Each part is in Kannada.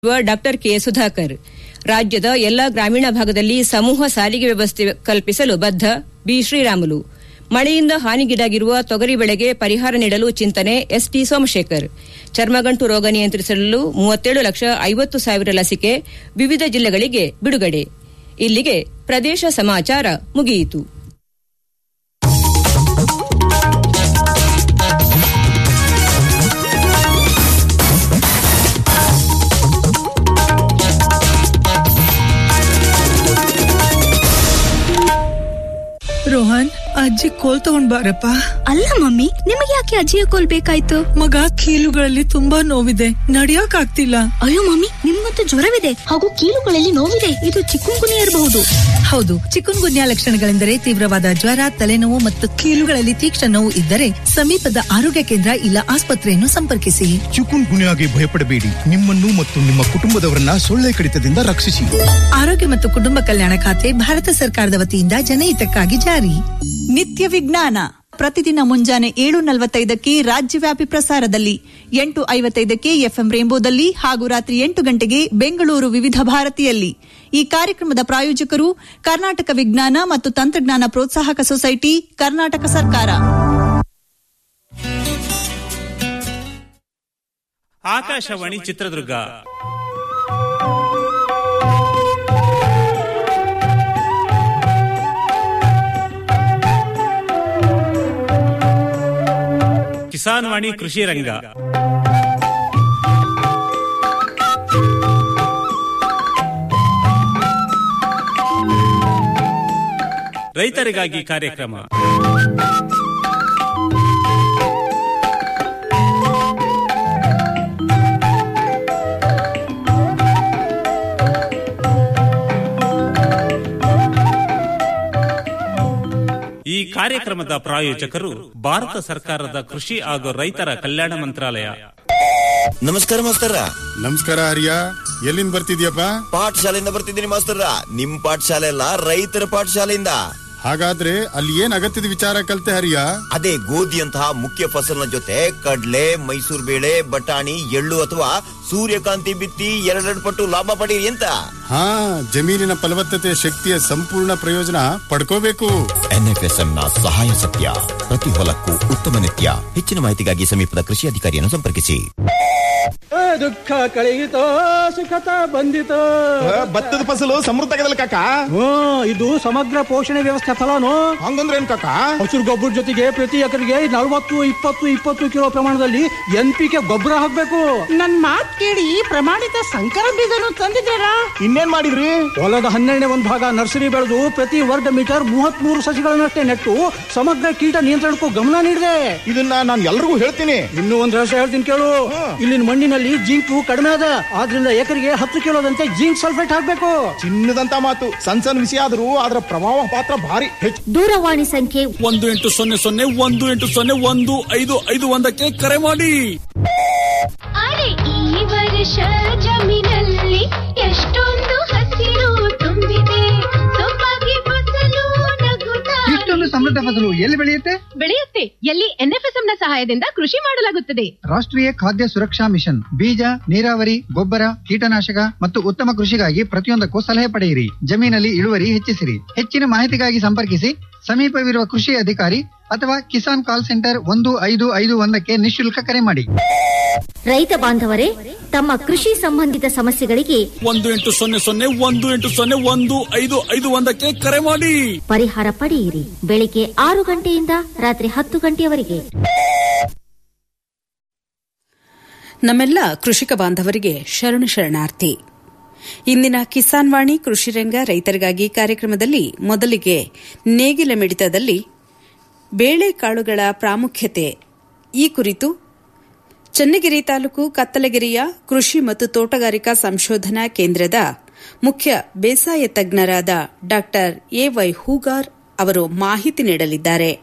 ಡಾಕ್ಟರ್ ಕೆ ಸುಧಾಕರ್ ರಾಜ್ಯದ ಎಲ್ಲಾ ಗ್ರಾಮೀಣ ಭಾಗದಲ್ಲಿ ಸಮೂಹ ಸಾರಿಗೆ ವ್ಯವಸ್ಥೆ ಕಲ್ಪಿಸಲು ಬದ್ಧ ಬಿ ಶ್ರೀರಾಮುಲು ಮಳೆಯಿಂದ ಹಾನಿಗೀಡಾಗಿರುವ ತೊಗರಿ ಬೆಳೆಗೆ ಪರಿಹಾರ ನೀಡಲು ಚಿಂತನೆ ಎಸ್ಟಿ ಸೋಮಶೇಖರ್ ಚರ್ಮಗಂಟು ರೋಗ ನಿಯಂತ್ರಿಸಲು ಮೂವತ್ತೇಳು ಲಕ್ಷ ಐವತ್ತು ಸಾವಿರ ಲಸಿಕೆ ವಿವಿಧ ಜಿಲ್ಲೆಗಳಿಗೆ ಬಿಡುಗಡೆ ಇಲ್ಲಿಗೆ ಪ್ರದೇಶ ಸಮಾಚಾರ ಮುಗಿಯಿತು ರೋಹನ್ ಅಜ್ಜಿ ಕೋಲ್ ತಗೊಂಡ್ ಬಾರಪ್ಪ ಅಲ್ಲ ಮಮ್ಮಿ ನಿಮಗೆ ಯಾಕೆ ಅಜ್ಜಿಯ ಕೋಲ್ ಬೇಕಾಯ್ತು ಮಗ ಕೀಲುಗಳಲ್ಲಿ ತುಂಬಾ ನೋವಿದೆ ನಡಿಯಕ್ ಆಗ್ತಿಲ್ಲ ಅಯ್ಯೋ ಮಮ್ಮಿ ನಿಮ್ಗಂತೂ ಜ್ವರವಿದೆ ಹಾಗೂ ಕೀಲುಗಳಲ್ಲಿ ನೋವಿದೆ ಇದು ಚಿಕ್ಕುಂಗುನಿ ಇರಬಹುದು ಹೌದು ಚಿಕುನ್ ಗುನ್ಯಾ ಲಕ್ಷಣಗಳೆಂದರೆ ತೀವ್ರವಾದ ಜ್ವರ ತಲೆನೋವು ಮತ್ತು ಕೀಲುಗಳಲ್ಲಿ ತೀಕ್ಷ್ಣ ನೋವು ಇದ್ದರೆ ಸಮೀಪದ ಆರೋಗ್ಯ ಕೇಂದ್ರ ಇಲ್ಲ ಆಸ್ಪತ್ರೆಯನ್ನು ಸಂಪರ್ಕಿಸಿ ಚಿಕುನ್ ಗುನ್ಯಾಗೆ ಭಯಪಡಬೇಡಿ ನಿಮ್ಮನ್ನು ಮತ್ತು ನಿಮ್ಮ ಕುಟುಂಬದವರನ್ನ ಸೊಳ್ಳೆ ಕಡಿತದಿಂದ ರಕ್ಷಿಸಿ ಆರೋಗ್ಯ ಮತ್ತು ಕುಟುಂಬ ಕಲ್ಯಾಣ ಖಾತೆ ಭಾರತ ಸರ್ಕಾರದ ವತಿಯಿಂದ ಜನಹಿತಕ್ಕಾಗಿ ಜಾರಿ ನಿತ್ಯ ವಿಜ್ಞಾನ ಪ್ರತಿದಿನ ಮುಂಜಾನೆ ಏಳು ನಲವತ್ತೈದಕ್ಕೆ ರಾಜ್ಯವ್ಯಾಪಿ ಪ್ರಸಾರದಲ್ಲಿ ಎಂಟು ಐವತ್ತೈದಕ್ಕೆ ಎಫ್ಎಂ ರೇಂಬೋದಲ್ಲಿ ಹಾಗೂ ರಾತ್ರಿ ಎಂಟು ಗಂಟೆಗೆ ಬೆಂಗಳೂರು ವಿವಿಧ ಭಾರತಿಯಲ್ಲಿ ಈ ಕಾರ್ಯಕ್ರಮದ ಪ್ರಾಯೋಜಕರು ಕರ್ನಾಟಕ ವಿಜ್ಞಾನ ಮತ್ತು ತಂತ್ರಜ್ಞಾನ ಪ್ರೋತ್ಸಾಹಕ ಸೊಸೈಟಿ ಕರ್ನಾಟಕ ಸರ್ಕಾರ ಆಕಾಶವಾಣಿ ಚಿತ್ರದುರ್ಗ ಕಿಸಾನ್ ವಾಣಿ ಕೃಷಿ ರಂಗ ರೈತರಿಗಾಗಿ ಕಾರ್ಯಕ್ರಮ ಈ ಕಾರ್ಯಕ್ರಮದ ಪ್ರಾಯೋಜಕರು ಭಾರತ ಸರ್ಕಾರದ ಕೃಷಿ ಹಾಗೂ ರೈತರ ಕಲ್ಯಾಣ ಮಂತ್ರಾಲಯ ನಮಸ್ಕಾರ ಮಾಸ್ತರ ನಮಸ್ಕಾರ ಹರಿಯ ಎಲ್ಲಿಂದ ಬರ್ತಿದ್ಯಪ್ಪ ಪಾಠಶಾಲೆಯಿಂದ ಬರ್ತಿದ್ದೀನಿ ಮಾಸ್ತರ ನಿಮ್ ಪಾಠಶಾಲೆ ಅಲ್ಲ ರೈತರ ಪಾಠಶಾಲೆಯಿಂದ ಹಾಗಾದ್ರೆ ಅಲ್ಲಿ ಏನ್ ಅಗತ್ಯದ ವಿಚಾರ ಕಲ್ತೆ ಹರಿಯ ಅದೇ ಗೋಧಿಯಂತಹ ಮುಖ್ಯ ಫಸಲಿನ ಜೊತೆ ಕಡ್ಲೆ ಮೈಸೂರು ಬೇಳೆ ಬಟಾಣಿ ಎಳ್ಳು ಅಥವಾ ಸೂರ್ಯಕಾಂತಿ ಬಿತ್ತಿ ಎರಡೆರಡು ಪಟ್ಟು ಲಾಭ ಪಡೀರಿ ಅಂತ ಹಾ ಜಮೀನಿನ ಫಲವತ್ತತೆ ಶಕ್ತಿಯ ಸಂಪೂರ್ಣ ಪ್ರಯೋಜನ ಪಡ್ಕೋಬೇಕು ಎನ್ಎಫ್ಎಸ್ಎಂ ನ ಸಹಾಯ ಸತ್ಯ ಪ್ರತಿ ಹೊಲಕ್ಕೂ ಉತ್ತಮ ನಿತ್ಯ ಹೆಚ್ಚಿನ ಮಾಹಿತಿಗಾಗಿ ಸಮೀಪದ ಕೃಷಿ ಅಧಿಕಾರಿಯನ್ನು ಸಂಪರ್ಕಿಸಿ ದುಃಖ ಕಳೆಯಿತೋ ಸುಖತ ಬಂದಿತೋ ಭತ್ತದ ಫಸಲು ಸಮೃದ್ಧ ಕಾಕ ಹ್ಮ್ ಇದು ಸಮಗ್ರ ಪೋಷಣೆ ವ್ಯವಸ್ಥೆ ಫಲನು ಹಂಗಂದ್ರೆ ಏನ್ ಕಾಕ ಹಸಿರು ಗೊಬ್ಬರ ಜೊತೆಗೆ ಪ್ರತಿ ಎಕರೆಗೆ ನಲವತ್ತು ಇಪ್ಪತ್ತು ಇಪ್ಪತ್ತು ಕಿಲೋ ಪ್ರಮಾಣದಲ್ಲಿ ಎನ್ ಪಿ ಕೆ ಗೊಬ್ಬರ ಹಾಕ್ಬೇಕು ನನ್ ಮಾತ್ ಕೇಳಿ ಪ್ರಮಾಣಿತ ಸಂಕರ ಬೀಜನು ತಂದಿದ್ದೀರಾ ಇನ್ನೇನ್ ಮಾಡಿದ್ರಿ ಹೊಲದ ಹನ್ನೆರಡನೇ ಒಂದು ಭಾಗ ನರ್ಸರಿ ಬೆಳೆದು ಪ್ರತಿ ವರ್ಗ ಮೀಟರ್ ಮೂವತ್ತ್ ಮೂರು ಸಸಿಗಳನ್ನಷ್ಟೇ ನೆಟ್ಟು ಸಮಗ್ರ ಕೀಟ ನಿಯಂತ್ರಣಕ್ಕೂ ಗಮನ ನೀಡಿದೆ ಇದನ್ನ ನಾನು ಎಲ್ರಿಗೂ ಹೇಳ್ತೀನಿ ಇನ್ನೂ ಒಂದ್ ರಹಸ್ಯ ಹೇಳ್ತೀನಿ ಕೇಳು ಇಲ್ಲಿನ ಮಣ್ಣಿನಲ್ಲಿ ಜಿಂಕು ಕಡಿಮೆ ಅದ ಆದ್ರಿಂದ ಎಕರೆಗೆ ಹತ್ತು ಕಿಲೋದಂತೆ ಜಿಂಕ್ ಸಲ್ಫೇಟ್ ಹಾಕ್ಬೇಕು ಚಿನ್ನದಂತ ಮಾತು ಸಣ್ಣ ಸಣ್ಣ ವಿಷಯ ಆದ್ರೂ ಅದರ ಪ್ರಭಾವ ಪಾತ್ರ ಭಾರಿ ಹೆಚ್ಚು ದೂರವಾಣಿ ಸಂಖ್ಯೆ ಒಂದು ಎಂಟು ಸೊನ್ನೆ ಸೊನ್ನೆ ಒಂದು ಎಂಟು ಸೊನ್ನೆ ಒಂದು ಐದು ಐದು ಒಂದಕ್ಕೆ ಕರೆ ಮಾಡಿ ಅರೆ ಈ ವರ್ಷ ಜಮೀನಲ್ಲಿ ಎಷ್ಟೊಂದು ಹಸಿರು ತುಂಬಿದೆ ಸೊಬಗೆ ಫಸಲು ನಗುತ್ತಾ ಇಷ್ಟೊಂದು ಸಮೃದ್ಧ ಫಸಲು ಎಲ್ಲಿ ಬೆಳೆಯುತ್ತೆ ಬೆಳೆಯುತ್ತೆ ಎಲ್ಲಿ ಎನ್ಎಫ್ಎಸ್ಎಂ ನ ಸಹಾಯದಿಂದ ಕೃಷಿ ಮಾಡಲಾಗುತ್ತದೆ ರಾಷ್ಟ್ರೀಯ ಖಾದ್ಯ ಸುರಕ್ಷಾ ಮಿಷನ್ ಬೀಜ ನೀರಾವರಿ ಗೊಬ್ಬರ ಕೀಟನಾಶಕ ಮತ್ತು ಉತ್ತಮ ಕೃಷಿಗಾಗಿ ಪ್ರತಿಯೊಂದಕ್ಕೂ ಸಲಹೆ ಪಡೆಯಿರಿ ಜಮೀನಲ್ಲಿ ಇಳುವರಿ ಹೆಚ್ಚಿಸಿರಿ ಹೆಚ್ಚಿನ ಮಾಹಿತಿಗಾಗಿ ಸಂಪರ್ಕಿಸಿ ಸಮೀಪವಿರುವ ಕೃಷಿ ಅಧಿಕಾರಿ ಅಥವಾ ಕಿಸಾನ್ ಕಾಲ್ ಸೆಂಟರ್ ಒಂದು ಐದು ಐದು ಒಂದಕ್ಕೆ ನಿಶುಲ್ಕ ಕರೆ ಮಾಡಿ ರೈತ ಬಾಂಧವರೇ ತಮ್ಮ ಕೃಷಿ ಸಂಬಂಧಿತ ಸಮಸ್ಯೆಗಳಿಗೆ ಒಂದು ಎಂಟು ಸೊನ್ನೆ ಸೊನ್ನೆ ಒಂದು ಎಂಟು ಸೊನ್ನೆ ಒಂದು ಐದು ಐದು ಒಂದಕ್ಕೆ ಕರೆ ಮಾಡಿ ಪರಿಹಾರ ಪಡೆಯಿರಿ ಬೆಳಿಗ್ಗೆ ಆರು ಗಂಟೆಯಿಂದ ರಾತ್ರಿ ಹತ್ತು ಗಂಟೆಯವರೆಗೆ ನಮ್ಮೆಲ್ಲ ಕೃಷಿಕ ಬಾಂಧವರಿಗೆ ಶರಣು ಶರಣಾರ್ಥಿ ಇಂದಿನ ಕಿಸಾನ್ ವಾಣಿ ಕೃಷಿರಂಗ ರೈತರಿಗಾಗಿ ಕಾರ್ಯಕ್ರಮದಲ್ಲಿ ಮೊದಲಿಗೆ ನೇಗಿಲ ಮಿಡಿತದಲ್ಲಿ ಬೇಳೆಕಾಳುಗಳ ಪ್ರಾಮುಖ್ಯತೆ ಈ ಕುರಿತು ಚನ್ನಗಿರಿ ತಾಲೂಕು ಕತ್ತಲಗಿರಿಯ ಕೃಷಿ ಮತ್ತು ತೋಟಗಾರಿಕಾ ಸಂಶೋಧನಾ ಕೇಂದ್ರದ ಮುಖ್ಯ ಬೇಸಾಯ ತಜ್ಞರಾದ ಡಾ ಎವೈ ಹೂಗಾರ್ ಅವರು ಮಾಹಿತಿ ನೀಡಲಿದ್ದಾರೆ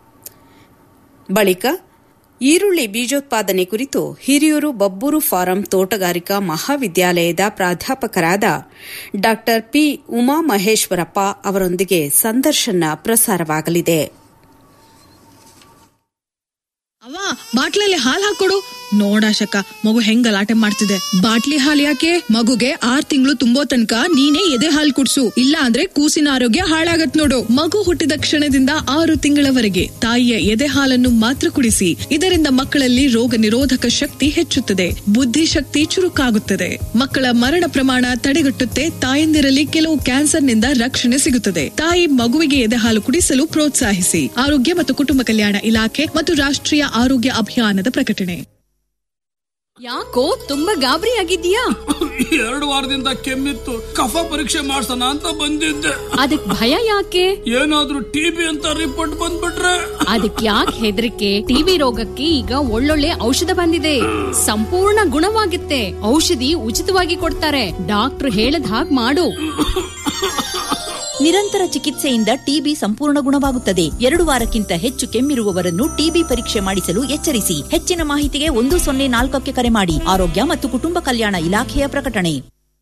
ಬಳಿಕ ಈರುಳ್ಳಿ ಬೀಜೋತ್ಪಾದನೆ ಕುರಿತು ಹಿರಿಯೂರು ಬಬ್ಬೂರು ಫಾರಂ ತೋಟಗಾರಿಕಾ ಮಹಾವಿದ್ಯಾಲಯದ ಪ್ರಾಧ್ಯಾಪಕರಾದ ಡಾ ಪಿ ಉಮಾ ಮಹೇಶ್ವರಪ್ಪ ಅವರೊಂದಿಗೆ ಸಂದರ್ಶನ ಪ್ರಸಾರವಾಗಲಿದೆ ಅವ್ವ ಬಾಟ್ಲಲ್ಲಿ ಹಾಲ್ ಹಾಕೊಡು ನೋಡಾಶಕ ಮಗು ಹೆಂಗ್ ಗಲಾಟೆ ಮಾಡ್ತಿದೆ ಬಾಟ್ಲಿ ಹಾಲ್ ಯಾಕೆ ಮಗುಗೆ ಆರ್ ತಿಂಗಳು ತುಂಬೋ ತನಕ ನೀನೇ ಎದೆ ಹಾಲ್ ಕುಡ್ಸು ಇಲ್ಲ ಅಂದ್ರೆ ಕೂಸಿನ ಆರೋಗ್ಯ ಹಾಳಾಗತ್ ನೋಡು ಮಗು ಹುಟ್ಟಿದ ಕ್ಷಣದಿಂದ ಆರು ತಿಂಗಳವರೆಗೆ ತಾಯಿಯ ಎದೆ ಹಾಲನ್ನು ಮಾತ್ರ ಕುಡಿಸಿ ಇದರಿಂದ ಮಕ್ಕಳಲ್ಲಿ ರೋಗ ನಿರೋಧಕ ಶಕ್ತಿ ಹೆಚ್ಚುತ್ತದೆ ಬುದ್ಧಿಶಕ್ತಿ ಚುರುಕಾಗುತ್ತದೆ ಮಕ್ಕಳ ಮರಣ ಪ್ರಮಾಣ ತಡೆಗಟ್ಟುತ್ತೆ ತಾಯಂದಿರಲ್ಲಿ ಕೆಲವು ಕ್ಯಾನ್ಸರ್ನಿಂದ ರಕ್ಷಣೆ ಸಿಗುತ್ತದೆ ತಾಯಿ ಮಗುವಿಗೆ ಎದೆ ಹಾಲು ಕುಡಿಸಲು ಪ್ರೋತ್ಸಾಹಿಸಿ ಆರೋಗ್ಯ ಮತ್ತು ಕುಟುಂಬ ಕಲ್ಯಾಣ ಇಲಾಖೆ ಮತ್ತು ರಾಷ್ಟ್ರೀಯ ಆರೋಗ್ಯ ಅಭಿಯಾನದ ಪ್ರಕಟಣೆ ಯಾಕೋ ತುಂಬಾ ಗಾಬರಿ ಆಗಿದ್ಯಾ ಎರಡು ವಾರದಿಂದ ಕೆಮ್ಮಿತ್ತು ಕಫ ಪರೀಕ್ಷೆ ಮಾಡ್ಸೋಣ ಅಂತ ಬಂದಿದ್ದೆ ಅದಕ್ ಭಯ ಯಾಕೆ ಏನಾದ್ರೂ ಟಿಬಿ ಅಂತ ರಿಪೋರ್ಟ್ ಬಂದ್ಬಿಟ್ರೆ ಅದಕ್ ಯಾಕೆ ಹೆದರಿಕೆ ಟಿವಿ ರೋಗಕ್ಕೆ ಈಗ ಒಳ್ಳೊಳ್ಳೆ ಔಷಧ ಬಂದಿದೆ ಸಂಪೂರ್ಣ ಗುಣವಾಗುತ್ತೆ ಔಷಧಿ ಉಚಿತವಾಗಿ ಕೊಡ್ತಾರೆ ಡಾಕ್ಟರ್ ಹೇಳದ್ ಹಾಗ್ ಮಾಡು ನಿರಂತರ ಚಿಕಿತ್ಸೆಯಿಂದ ಟಿಬಿ ಸಂಪೂರ್ಣ ಗುಣವಾಗುತ್ತದೆ ಎರಡು ವಾರಕ್ಕಿಂತ ಹೆಚ್ಚು ಕೆಮ್ಮಿರುವವರನ್ನು ಟಿಬಿ ಪರೀಕ್ಷೆ ಮಾಡಿಸಲು ಎಚ್ಚರಿಸಿ ಹೆಚ್ಚಿನ ಮಾಹಿತಿಗೆ ಒಂದು ಸೊನ್ನೆ ನಾಲ್ಕಕ್ಕೆ ಕರೆ ಮಾಡಿ ಆರೋಗ್ಯ ಮತ್ತು ಕುಟುಂಬ ಕಲ್ಯಾಣ ಇಲಾಖೆಯ ಪ್ರಕಟಣೆ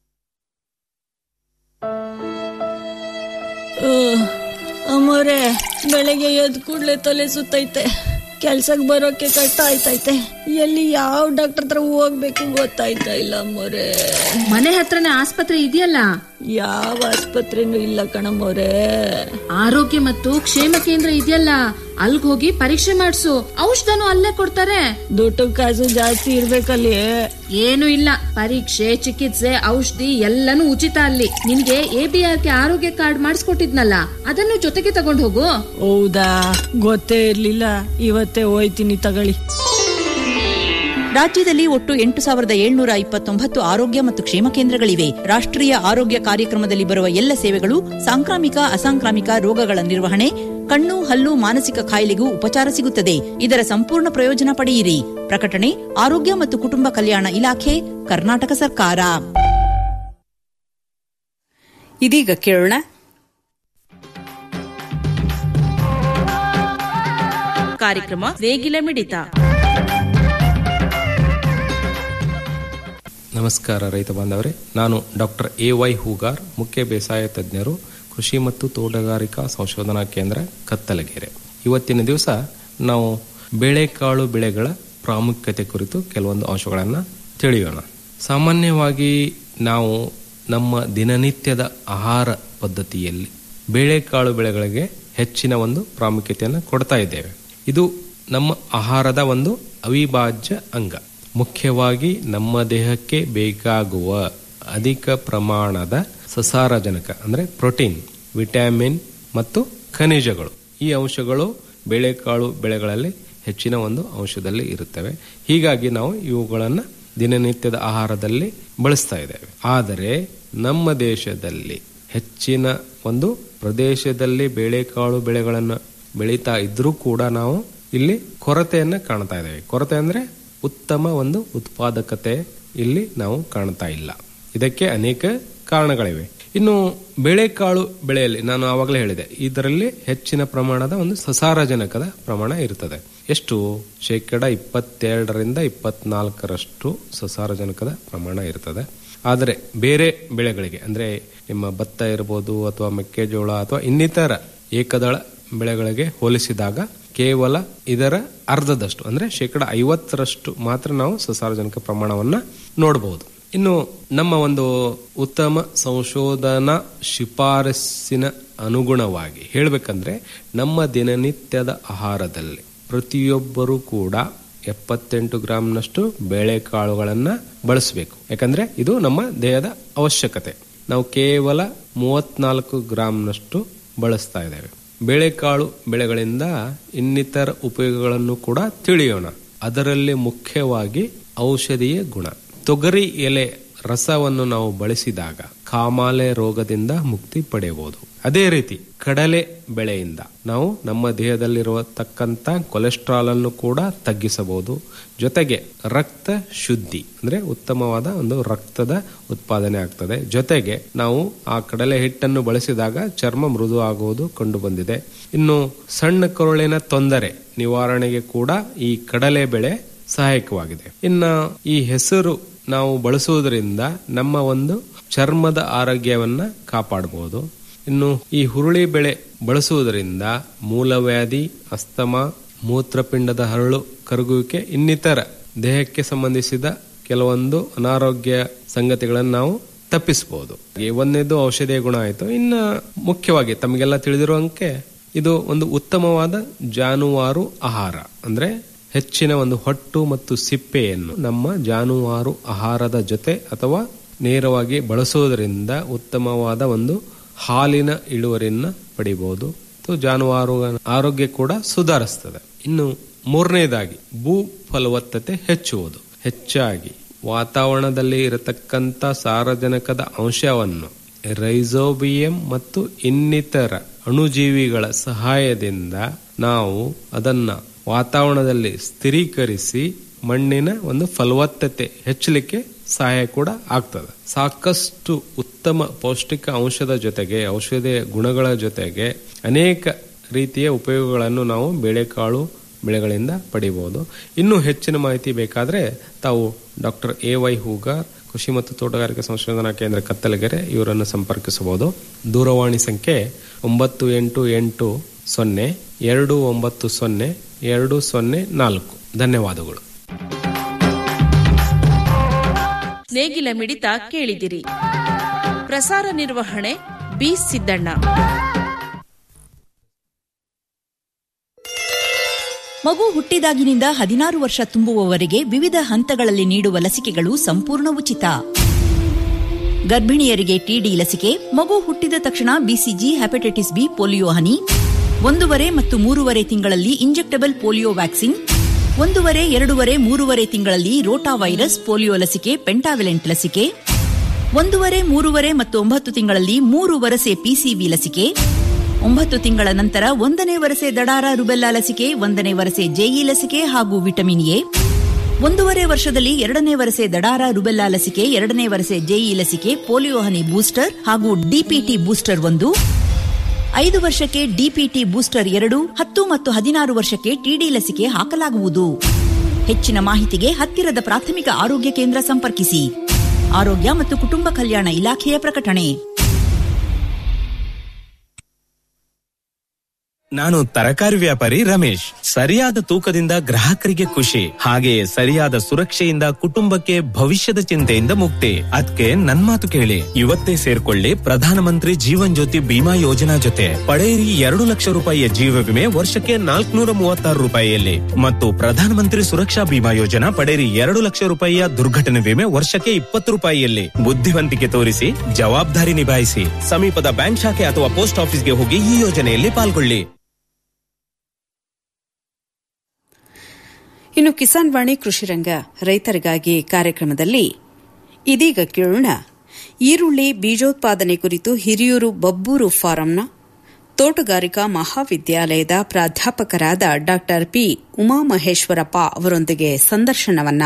ಅಮ್ಮೋರೆ ಬೆಳಗ್ಗೆ ಎದ್ ಕೂಡ್ಲೆ ತಲೆ ಸುತ್ತೈತೆ ಕೆಲ್ಸಕ್ ಬರೋಕೆ ಕಷ್ಟ ಆಯ್ತೈತೆ ಎಲ್ಲಿ ಯಾವ ಡಾಕ್ಟರ್ ಹತ್ರ ಹೋಗ್ಬೇಕು ಗೊತ್ತಾಯ್ತಾ ಇಲ್ಲ ಅಮ್ಮೋರೆ ಮನೆ ಹತ್ರನೇ ಆಸ್ಪತ್ರೆ ಇದೆಯಲ್ಲ ಯಾವ ಆಸ್ಪತ್ರೆನೂ ಇಲ್ಲ ಕಣಮ್ಮೋರೆ ಆರೋಗ್ಯ ಮತ್ತು ಕ್ಷೇಮ ಕೇಂದ್ರ ಇದೆಯಲ್ಲ ಅಲ್ಗ್ ಹೋಗಿ ಪರೀಕ್ಷೆ ಮಾಡ್ಸು ಔಷಧನು ಅಲ್ಲೇ ಕೊಡ್ತಾರೆ ದುಡ್ಡು ಕಾಸು ಜಾಸ್ತಿ ಇರ್ಬೇಕಲ್ಲಿ ಏನು ಇಲ್ಲ ಪರೀಕ್ಷೆ ಚಿಕಿತ್ಸೆ ಔಷಧಿ ಎಲ್ಲನೂ ಉಚಿತ ಅಲ್ಲಿ ನಿನ್ಗೆ ಎ ಬಿ ಆರ್ ಕೆ ಆರೋಗ್ಯ ಕಾರ್ಡ್ ಮಾಡಿಸ್ಕೊಟ್ಟಿದ್ನಲ್ಲ ಅದನ್ನು ಜೊತೆಗೆ ತಗೊಂಡ್ ಹೋಗು ಹೌದಾ ಗೊತ್ತೇ ಇರ್ಲಿಲ್ಲ ಇವತ್ತೇ ಹೋಯ್ತೀನಿ ತಗೊಳ್ಳಿ ರಾಜ್ಯದಲ್ಲಿ ಒಟ್ಟು ಎಂಟು ಸಾವಿರದ ಏಳ್ನೂರ ಇಪ್ಪತ್ತೊಂಬತ್ತು ಆರೋಗ್ಯ ಮತ್ತು ಕ್ಷೇಮ ಕೇಂದ್ರಗಳಿವೆ ರಾಷ್ಟ್ರೀಯ ಆರೋಗ್ಯ ಕಾರ್ಯಕ್ರಮದಲ್ಲಿ ಬರುವ ಎಲ್ಲ ಸೇವೆಗಳು ಸಾಂಕ್ರಾಮಿಕ ಅಸಾಂಕ್ರಾಮಿಕ ರೋಗಗಳ ನಿರ್ವಹಣೆ ಕಣ್ಣು ಹಲ್ಲು ಮಾನಸಿಕ ಕಾಯಿಲೆಗೂ ಉಪಚಾರ ಸಿಗುತ್ತದೆ ಇದರ ಸಂಪೂರ್ಣ ಪ್ರಯೋಜನ ಪಡೆಯಿರಿ ಪ್ರಕಟಣೆ ಆರೋಗ್ಯ ಮತ್ತು ಕುಟುಂಬ ಕಲ್ಯಾಣ ಇಲಾಖೆ ಕರ್ನಾಟಕ ಸರ್ಕಾರ ಇದೀಗ ಕೇಳೋಣ ಕಾರ್ಯಕ್ರಮ ನೇಗಿಲ ಮಿಡಿತ ನಮಸ್ಕಾರ ರೈತ ಬಾಂಧವರೇ ನಾನು ಡಾಕ್ಟರ್ ಎ ವೈ ಹೂಗಾರ್ ಮುಖ್ಯ ಬೇಸಾಯ ತಜ್ಞರು ಕೃಷಿ ಮತ್ತು ತೋಟಗಾರಿಕಾ ಸಂಶೋಧನಾ ಕೇಂದ್ರ ಕತ್ತಲಗೆರೆ ಇವತ್ತಿನ ದಿವಸ ನಾವು ಬೇಳೆಕಾಳು ಬೆಳೆಗಳ ಪ್ರಾಮುಖ್ಯತೆ ಕುರಿತು ಕೆಲವೊಂದು ಅಂಶಗಳನ್ನು ತಿಳಿಯೋಣ ಸಾಮಾನ್ಯವಾಗಿ ನಾವು ನಮ್ಮ ದಿನನಿತ್ಯದ ಆಹಾರ ಪದ್ಧತಿಯಲ್ಲಿ ಬೇಳೆಕಾಳು ಬೆಳೆಗಳಿಗೆ ಹೆಚ್ಚಿನ ಒಂದು ಪ್ರಾಮುಖ್ಯತೆಯನ್ನು ಕೊಡ್ತಾ ಇದ್ದೇವೆ ಇದು ನಮ್ಮ ಆಹಾರದ ಒಂದು ಅವಿಭಾಜ್ಯ ಅಂಗ ಮುಖ್ಯವಾಗಿ ನಮ್ಮ ದೇಹಕ್ಕೆ ಬೇಕಾಗುವ ಅಧಿಕ ಪ್ರಮಾಣದ ಸಸಾರಜನಕ ಅಂದರೆ ಪ್ರೋಟೀನ್ ವಿಟಮಿನ್ ಮತ್ತು ಖನಿಜಗಳು ಈ ಅಂಶಗಳು ಬೇಳೆಕಾಳು ಬೆಳೆಗಳಲ್ಲಿ ಹೆಚ್ಚಿನ ಒಂದು ಅಂಶದಲ್ಲಿ ಇರುತ್ತವೆ ಹೀಗಾಗಿ ನಾವು ಇವುಗಳನ್ನು ದಿನನಿತ್ಯದ ಆಹಾರದಲ್ಲಿ ಬಳಸ್ತಾ ಇದ್ದೇವೆ ಆದರೆ ನಮ್ಮ ದೇಶದಲ್ಲಿ ಹೆಚ್ಚಿನ ಒಂದು ಪ್ರದೇಶದಲ್ಲಿ ಬೇಳೆಕಾಳು ಬೆಳೆಗಳನ್ನು ಬೆಳೀತಾ ಇದ್ರೂ ಕೂಡ ನಾವು ಇಲ್ಲಿ ಕೊರತೆಯನ್ನ ಕಾಣ್ತಾ ಇದ್ದೇವೆ ಕೊರತೆ ಅಂದ್ರೆ ಉತ್ತಮ ಒಂದು ಉತ್ಪಾದಕತೆ ಇಲ್ಲಿ ನಾವು ಕಾಣ್ತಾ ಇಲ್ಲ ಇದಕ್ಕೆ ಅನೇಕ ಕಾರಣಗಳಿವೆ ಇನ್ನು ಬೇಳೆಕಾಳು ಬೆಳೆಯಲ್ಲಿ ನಾನು ಆವಾಗಲೇ ಹೇಳಿದೆ ಇದರಲ್ಲಿ ಹೆಚ್ಚಿನ ಪ್ರಮಾಣದ ಒಂದು ಸಸಾರಜನಕದ ಪ್ರಮಾಣ ಇರುತ್ತದೆ ಎಷ್ಟು ಶೇಕಡ ಇಪ್ಪತ್ತೆರಡರಿಂದ ಇಪ್ಪತ್ನಾಲ್ಕರಷ್ಟು ಸಸಾರಜನಕದ ಪ್ರಮಾಣ ಇರುತ್ತದೆ ಆದರೆ ಬೇರೆ ಬೆಳೆಗಳಿಗೆ ಅಂದ್ರೆ ನಿಮ್ಮ ಭತ್ತ ಇರಬಹುದು ಅಥವಾ ಮೆಕ್ಕೆಜೋಳ ಅಥವಾ ಇನ್ನಿತರ ಏಕದಳ ಬೆಳೆಗಳಿಗೆ ಹೋಲಿಸಿದಾಗ ಕೇವಲ ಇದರ ಅರ್ಧದಷ್ಟು ಅಂದ್ರೆ ಶೇಕಡ ಐವತ್ತರಷ್ಟು ಮಾತ್ರ ನಾವು ಸಸಾರಜನಕ ಪ್ರಮಾಣವನ್ನ ನೋಡಬಹುದು ಇನ್ನು ನಮ್ಮ ಒಂದು ಉತ್ತಮ ಸಂಶೋಧನಾ ಶಿಫಾರಸ್ಸಿನ ಅನುಗುಣವಾಗಿ ಹೇಳಬೇಕಂದ್ರೆ ನಮ್ಮ ದಿನನಿತ್ಯದ ಆಹಾರದಲ್ಲಿ ಪ್ರತಿಯೊಬ್ಬರೂ ಕೂಡ ಎಪ್ಪತ್ತೆಂಟು ಗ್ರಾಂನಷ್ಟು ಬೇಳೆಕಾಳುಗಳನ್ನ ಬಳಸಬೇಕು ಯಾಕಂದ್ರೆ ಇದು ನಮ್ಮ ದೇಹದ ಅವಶ್ಯಕತೆ ನಾವು ಕೇವಲ ಮೂವತ್ನಾಲ್ಕು ಗ್ರಾಂನಷ್ಟು ಬಳಸ್ತಾ ಇದ್ದೇವೆ ಬೇಳೆಕಾಳು ಬೆಳೆಗಳಿಂದ ಇನ್ನಿತರ ಉಪಯೋಗಗಳನ್ನು ಕೂಡ ತಿಳಿಯೋಣ ಅದರಲ್ಲಿ ಮುಖ್ಯವಾಗಿ ಔಷಧೀಯ ಗುಣ ತೊಗರಿ ಎಲೆ ರಸವನ್ನು ನಾವು ಬಳಸಿದಾಗ ಕಾಮಾಲೆ ರೋಗದಿಂದ ಮುಕ್ತಿ ಪಡೆಯಬಹುದು ಅದೇ ರೀತಿ ಕಡಲೆ ಬೆಳೆಯಿಂದ ನಾವು ನಮ್ಮ ದೇಹದಲ್ಲಿರುವತಕ್ಕಂತ ಕೊಲೆಸ್ಟ್ರಾಲ್ ಅನ್ನು ಕೂಡ ತಗ್ಗಿಸಬಹುದು ಜೊತೆಗೆ ರಕ್ತ ಶುದ್ಧಿ ಅಂದ್ರೆ ಉತ್ತಮವಾದ ಒಂದು ರಕ್ತದ ಉತ್ಪಾದನೆ ಆಗ್ತದೆ ಜೊತೆಗೆ ನಾವು ಆ ಕಡಲೆ ಹಿಟ್ಟನ್ನು ಬಳಸಿದಾಗ ಚರ್ಮ ಮೃದು ಆಗುವುದು ಕಂಡು ಬಂದಿದೆ ಇನ್ನು ಸಣ್ಣ ಕರುಳಿನ ತೊಂದರೆ ನಿವಾರಣೆಗೆ ಕೂಡ ಈ ಕಡಲೆ ಬೆಳೆ ಸಹಾಯಕವಾಗಿದೆ ಇನ್ನ ಈ ಹೆಸರು ನಾವು ಬಳಸುವುದರಿಂದ ನಮ್ಮ ಒಂದು ಚರ್ಮದ ಆರೋಗ್ಯವನ್ನ ಕಾಪಾಡಬಹುದು ಇನ್ನು ಈ ಹುರುಳಿ ಬೆಳೆ ಬಳಸುವುದರಿಂದ ಮೂಲವ್ಯಾಧಿ ಅಸ್ತಮ ಮೂತ್ರಪಿಂಡದ ಹರಳು ಕರಗುವಿಕೆ ಇನ್ನಿತರ ದೇಹಕ್ಕೆ ಸಂಬಂಧಿಸಿದ ಕೆಲವೊಂದು ಅನಾರೋಗ್ಯ ಸಂಗತಿಗಳನ್ನು ನಾವು ತಪ್ಪಿಸಬಹುದು ಒಂದನೇದು ಔಷಧಿಯ ಗುಣ ಆಯಿತು ಇನ್ನು ಮುಖ್ಯವಾಗಿ ತಮಗೆಲ್ಲ ತಿಳಿದಿರುವಂತೆ ಇದು ಒಂದು ಉತ್ತಮವಾದ ಜಾನುವಾರು ಆಹಾರ ಅಂದ್ರೆ ಹೆಚ್ಚಿನ ಒಂದು ಹೊಟ್ಟು ಮತ್ತು ಸಿಪ್ಪೆಯನ್ನು ನಮ್ಮ ಜಾನುವಾರು ಆಹಾರದ ಜೊತೆ ಅಥವಾ ನೇರವಾಗಿ ಬಳಸೋದರಿಂದ ಉತ್ತಮವಾದ ಒಂದು ಹಾಲಿನ ಇಳುವರಿಯನ್ನ ಪಡಿಬಹುದು ಮತ್ತು ಜಾನುವಾರು ಆರೋಗ್ಯ ಕೂಡ ಸುಧಾರಿಸ್ತದೆ ಇನ್ನು ಮೂರನೇದಾಗಿ ಭೂ ಫಲವತ್ತತೆ ಹೆಚ್ಚುವುದು ಹೆಚ್ಚಾಗಿ ವಾತಾವರಣದಲ್ಲಿ ಇರತಕ್ಕಂತ ಸಾರಜನಕದ ಅಂಶವನ್ನು ರೈಸೋಬಿಯಂ ಮತ್ತು ಇನ್ನಿತರ ಅಣುಜೀವಿಗಳ ಸಹಾಯದಿಂದ ನಾವು ಅದನ್ನ ವಾತಾವರಣದಲ್ಲಿ ಸ್ಥಿರೀಕರಿಸಿ ಮಣ್ಣಿನ ಒಂದು ಫಲವತ್ತತೆ ಹೆಚ್ಚಲಿಕ್ಕೆ ಸಹಾಯ ಕೂಡ ಆಗ್ತದೆ ಸಾಕಷ್ಟು ಉತ್ತಮ ಪೌಷ್ಟಿಕ ಅಂಶದ ಜೊತೆಗೆ ಔಷಧಿಯ ಗುಣಗಳ ಜೊತೆಗೆ ಅನೇಕ ರೀತಿಯ ಉಪಯೋಗಗಳನ್ನು ನಾವು ಬೇಳೆಕಾಳು ಬೆಳೆಗಳಿಂದ ಪಡಿಬಹುದು ಇನ್ನೂ ಹೆಚ್ಚಿನ ಮಾಹಿತಿ ಬೇಕಾದ್ರೆ ತಾವು ಡಾಕ್ಟರ್ ಎ ವೈ ಹೂಗಾರ್ ಕೃಷಿ ಮತ್ತು ತೋಟಗಾರಿಕೆ ಸಂಶೋಧನಾ ಕೇಂದ್ರ ಕತ್ತಲಗೆರೆ ಇವರನ್ನು ಸಂಪರ್ಕಿಸಬಹುದು ದೂರವಾಣಿ ಸಂಖ್ಯೆ ಒಂಬತ್ತು ಎಂಟು ಎಂಟು ಸೊನ್ನೆ ಎರಡು ಒಂಬತ್ತು ಸೊನ್ನೆ ಎರಡು ಸೊನ್ನೆ ನಾಲ್ಕು ಧನ್ಯವಾದಗಳು ನೇಗಿಲ ಮಿಡಿತ ಕೇಳಿದಿರಿ ಪ್ರಸಾರ ನಿರ್ವಹಣೆ ಬಿ ಸಿದ್ದಣ್ಣ ಮಗು ಹುಟ್ಟಿದಾಗಿನಿಂದ ಹದಿನಾರು ವರ್ಷ ತುಂಬುವವರೆಗೆ ವಿವಿಧ ಹಂತಗಳಲ್ಲಿ ನೀಡುವ ಲಸಿಕೆಗಳು ಸಂಪೂರ್ಣ ಉಚಿತ ಗರ್ಭಿಣಿಯರಿಗೆ ಟಿಡಿ ಲಸಿಕೆ ಮಗು ಹುಟ್ಟಿದ ತಕ್ಷಣ ಬಿಸಿಜಿ ಹೆಪಟೈಟಿಸ್ ಬಿ ಪೋಲಿಯೋ ಹನಿ ಒಂದೂವರೆ ಮತ್ತು ಮೂರುವರೆ ತಿಂಗಳಲ್ಲಿ ಇಂಜೆಕ್ಟಬಲ್ ಪೋಲಿಯೋ ವ್ಯಾಕ್ಸಿನ್ ಒಂದೂವರೆ ಎರಡೂವರೆ ಮೂರುವರೆ ತಿಂಗಳಲ್ಲಿ ರೋಟಾ ವೈರಸ್ ಪೋಲಿಯೋ ಲಸಿಕೆ ಪೆಂಟಾವಿಲೆಂಟ್ ಲಸಿಕೆ ಒಂದೂವರೆ ಮೂರುವರೆ ಮತ್ತು ಒಂಬತ್ತು ತಿಂಗಳಲ್ಲಿ ಮೂರು ವರಸೆ ಪಿಸಿವಿ ಲಸಿಕೆ ಒಂಬತ್ತು ತಿಂಗಳ ನಂತರ ಒಂದನೇ ವರಸೆ ದಡಾರ ರುಬೆಲ್ಲಾ ಲಸಿಕೆ ಒಂದನೇ ವರಸೆ ಜೆಇ ಲಸಿಕೆ ಹಾಗೂ ವಿಟಮಿನ್ ಎ ಒಂದೂವರೆ ವರ್ಷದಲ್ಲಿ ಎರಡನೇ ವರಸೆ ದಡಾರ ರುಬೆಲ್ಲಾ ಲಸಿಕೆ ಎರಡನೇ ವರಸೆ ಜೆಇ ಲಸಿಕೆ ಪೋಲಿಯೋ ಹನಿ ಬೂಸ್ಟರ್ ಹಾಗೂ ಡಿಪಿಟಿ ಬೂಸ್ಟರ್ ಒಂದು ಐದು ವರ್ಷಕ್ಕೆ ಡಿಪಿಟಿ ಬೂಸ್ಟರ್ ಎರಡು ಹತ್ತು ಮತ್ತು ಹದಿನಾರು ವರ್ಷಕ್ಕೆ ಟಿಡಿ ಲಸಿಕೆ ಹಾಕಲಾಗುವುದು ಹೆಚ್ಚಿನ ಮಾಹಿತಿಗೆ ಹತ್ತಿರದ ಪ್ರಾಥಮಿಕ ಆರೋಗ್ಯ ಕೇಂದ್ರ ಸಂಪರ್ಕಿಸಿ ಆರೋಗ್ಯ ಮತ್ತು ಕುಟುಂಬ ಕಲ್ಯಾಣ ಇಲಾಖೆಯ ಪ್ರಕಟಣೆ ನಾನು ತರಕಾರಿ ವ್ಯಾಪಾರಿ ರಮೇಶ್ ಸರಿಯಾದ ತೂಕದಿಂದ ಗ್ರಾಹಕರಿಗೆ ಖುಷಿ ಹಾಗೆಯೇ ಸರಿಯಾದ ಸುರಕ್ಷೆಯಿಂದ ಕುಟುಂಬಕ್ಕೆ ಭವಿಷ್ಯದ ಚಿಂತೆಯಿಂದ ಮುಕ್ತಿ ಅದಕ್ಕೆ ನನ್ ಮಾತು ಕೇಳಿ ಇವತ್ತೇ ಸೇರ್ಕೊಳ್ಳಿ ಪ್ರಧಾನಮಂತ್ರಿ ಜೀವನ್ ಜ್ಯೋತಿ ಬಿಮಾ ಯೋಜನಾ ಜೊತೆ ಪಡೆಯಿರಿ ಎರಡು ಲಕ್ಷ ರೂಪಾಯಿಯ ಜೀವ ವಿಮೆ ವರ್ಷಕ್ಕೆ ನಾಲ್ಕುನೂರ ಮೂವತ್ತಾರು ರೂಪಾಯಿಯಲ್ಲಿ ಮತ್ತು ಪ್ರಧಾನಮಂತ್ರಿ ಸುರಕ್ಷಾ ಬಿಮಾ ಯೋಜನಾ ಪಡೆಯಿರಿ ಎರಡು ಲಕ್ಷ ರೂಪಾಯಿಯ ದುರ್ಘಟನೆ ವಿಮೆ ವರ್ಷಕ್ಕೆ ಇಪ್ಪತ್ತು ರೂಪಾಯಿಯಲ್ಲಿ ಬುದ್ಧಿವಂತಿಕೆ ತೋರಿಸಿ ಜವಾಬ್ದಾರಿ ನಿಭಾಯಿಸಿ ಸಮೀಪದ ಬ್ಯಾಂಕ್ ಶಾಖೆ ಅಥವಾ ಪೋಸ್ಟ್ ಆಫೀಸ್ಗೆ ಹೋಗಿ ಈ ಯೋಜನೆಯಲ್ಲಿ ಪಾಲ್ಗೊಳ್ಳಿ ಇನ್ನು ಕಿಸಾನ್ ವಾಣಿ ಕೃಷಿ ರಂಗ ರೈತರಿಗಾಗಿ ಕಾರ್ಯಕ್ರಮದಲ್ಲಿ ಇದೀಗ ಕೇಳೋಣ ಈರುಳ್ಳಿ ಬೀಜೋತ್ಪಾದನೆ ಕುರಿತು ಹಿರಿಯೂರು ಬಬ್ಬೂರು ಫಾರಂನ ತೋಟಗಾರಿಕಾ ಮಹಾವಿದ್ಯಾಲಯದ ಪ್ರಾಧ್ಯಾಪಕರಾದ ಡಾ ಪಿ ಉಮಾಮಹೇಶ್ವರಪ್ಪ ಅವರೊಂದಿಗೆ ಸಂದರ್ಶನವನ್ನ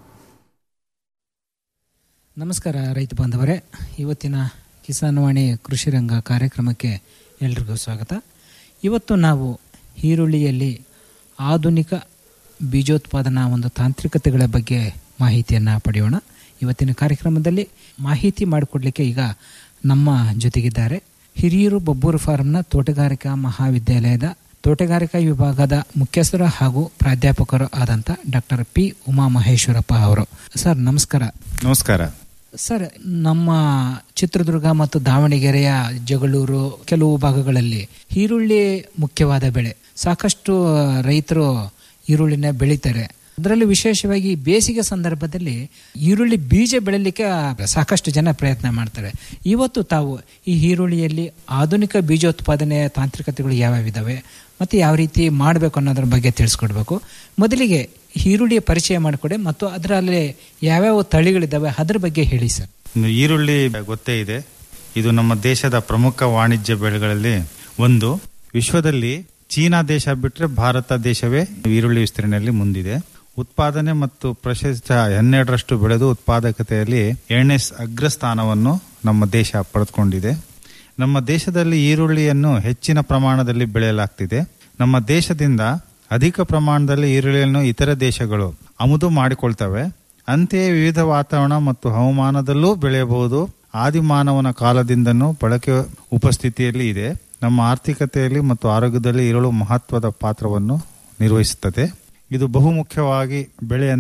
ನಮಸ್ಕಾರ ರೈತ ಬಾಂಧವರೇ ಇವತ್ತಿನ ಕಿಸಾನ್ ವಾಣಿ ಕೃಷಿ ರಂಗ ಕಾರ್ಯಕ್ರಮಕ್ಕೆ ಎಲ್ರಿಗೂ ಸ್ವಾಗತ ಇವತ್ತು ನಾವು ಈರುಳ್ಳಿಯಲ್ಲಿ ಆಧುನಿಕ ಬೀಜೋತ್ಪಾದನಾ ಒಂದು ತಾಂತ್ರಿಕತೆಗಳ ಬಗ್ಗೆ ಮಾಹಿತಿಯನ್ನು ಪಡೆಯೋಣ ಇವತ್ತಿನ ಕಾರ್ಯಕ್ರಮದಲ್ಲಿ ಮಾಹಿತಿ ಮಾಡಿಕೊಡ್ಲಿಕ್ಕೆ ಈಗ ನಮ್ಮ ಜೊತೆಗಿದ್ದಾರೆ ಹಿರಿಯೂರು ಬಬ್ಬೂರು ಫಾರಂನ ತೋಟಗಾರಿಕಾ ಮಹಾವಿದ್ಯಾಲಯದ ತೋಟಗಾರಿಕಾ ವಿಭಾಗದ ಮುಖ್ಯಸ್ಥರು ಹಾಗೂ ಪ್ರಾಧ್ಯಾಪಕರು ಆದಂಥ ಡಾಕ್ಟರ್ ಪಿ ಉಮಾ ಮಹೇಶ್ವರಪ್ಪ ಅವರು ಸರ್ ನಮಸ್ಕಾರ ನಮಸ್ಕಾರ ಸರ್ ನಮ್ಮ ಚಿತ್ರದುರ್ಗ ಮತ್ತು ದಾವಣಗೆರೆಯ ಜಗಳೂರು ಕೆಲವು ಭಾಗಗಳಲ್ಲಿ ಈರುಳ್ಳಿ ಮುಖ್ಯವಾದ ಬೆಳೆ ಸಾಕಷ್ಟು ರೈತರು ಈರುಳ್ಳಿನ ಬೆಳೀತಾರೆ ಅದರಲ್ಲಿ ವಿಶೇಷವಾಗಿ ಬೇಸಿಗೆ ಸಂದರ್ಭದಲ್ಲಿ ಈರುಳ್ಳಿ ಬೀಜ ಬೆಳಲಿಕ್ಕೆ ಸಾಕಷ್ಟು ಜನ ಪ್ರಯತ್ನ ಮಾಡ್ತಾರೆ ಇವತ್ತು ತಾವು ಈ ಈರುಳ್ಳಿಯಲ್ಲಿ ಆಧುನಿಕ ಬೀಜೋತ್ಪಾದನೆಯ ತಾಂತ್ರಿಕತೆಗಳು ಯಾವ್ಯಾವಿದಾವೆ ಮತ್ತು ಯಾವ ರೀತಿ ಮಾಡಬೇಕು ಅನ್ನೋದ್ರ ಬಗ್ಗೆ ತಿಳಿಸ್ಕೊಡ್ಬೇಕು ಮೊದಲಿಗೆ ಈರುಳ್ಳಿಯ ಪರಿಚಯ ಮಾಡಿಕೊಡಿ ಮತ್ತು ಅದರಲ್ಲಿ ಯಾವ್ಯಾವ ತಳಿಗಳಿದ್ದಾವೆ ಅದ್ರ ಬಗ್ಗೆ ಹೇಳಿ ಸರ್ ಇನ್ನು ಈರುಳ್ಳಿ ಗೊತ್ತೇ ಇದೆ ಇದು ನಮ್ಮ ದೇಶದ ಪ್ರಮುಖ ವಾಣಿಜ್ಯ ಬೆಳೆಗಳಲ್ಲಿ ಒಂದು ವಿಶ್ವದಲ್ಲಿ ಚೀನಾ ದೇಶ ಬಿಟ್ಟರೆ ಭಾರತ ದೇಶವೇ ಈರುಳ್ಳಿ ವಿಸ್ತರಣೆಯಲ್ಲಿ ಮುಂದಿದೆ ಉತ್ಪಾದನೆ ಮತ್ತು ಪ್ರಶಸ್ತ ಹನ್ನೆರಡರಷ್ಟು ಬೆಳೆದು ಉತ್ಪಾದಕತೆಯಲ್ಲಿ ಎರಡನೇ ಅಗ್ರಸ್ಥಾನವನ್ನು ನಮ್ಮ ದೇಶ ಪಡೆದುಕೊಂಡಿದೆ ನಮ್ಮ ದೇಶದಲ್ಲಿ ಈರುಳ್ಳಿಯನ್ನು ಹೆಚ್ಚಿನ ಪ್ರಮಾಣದಲ್ಲಿ ಬೆಳೆಯಲಾಗ್ತಿದೆ ನಮ್ಮ ದೇಶದಿಂದ ಅಧಿಕ ಪ್ರಮಾಣದಲ್ಲಿ ಈರುಳ್ಳಿಯನ್ನು ಇತರ ದೇಶಗಳು ಆಮದು ಮಾಡಿಕೊಳ್ತವೆ ಅಂತೆಯೇ ವಿವಿಧ ವಾತಾವರಣ ಮತ್ತು ಹವಾಮಾನದಲ್ಲೂ ಬೆಳೆಯಬಹುದು ಆದಿಮಾನವನ ಕಾಲದಿಂದನೂ ಬಳಕೆ ಉಪಸ್ಥಿತಿಯಲ್ಲಿ ಇದೆ ನಮ್ಮ ಆರ್ಥಿಕತೆಯಲ್ಲಿ ಮತ್ತು ಆರೋಗ್ಯದಲ್ಲಿ ಈರುಳ್ಳಿ ಮಹತ್ವದ ಪಾತ್ರವನ್ನು ನಿರ್ವಹಿಸುತ್ತದೆ ಇದು ಬಹುಮುಖ್ಯವಾಗಿ ಬೆಳೆ ಅಂದ್ರೆ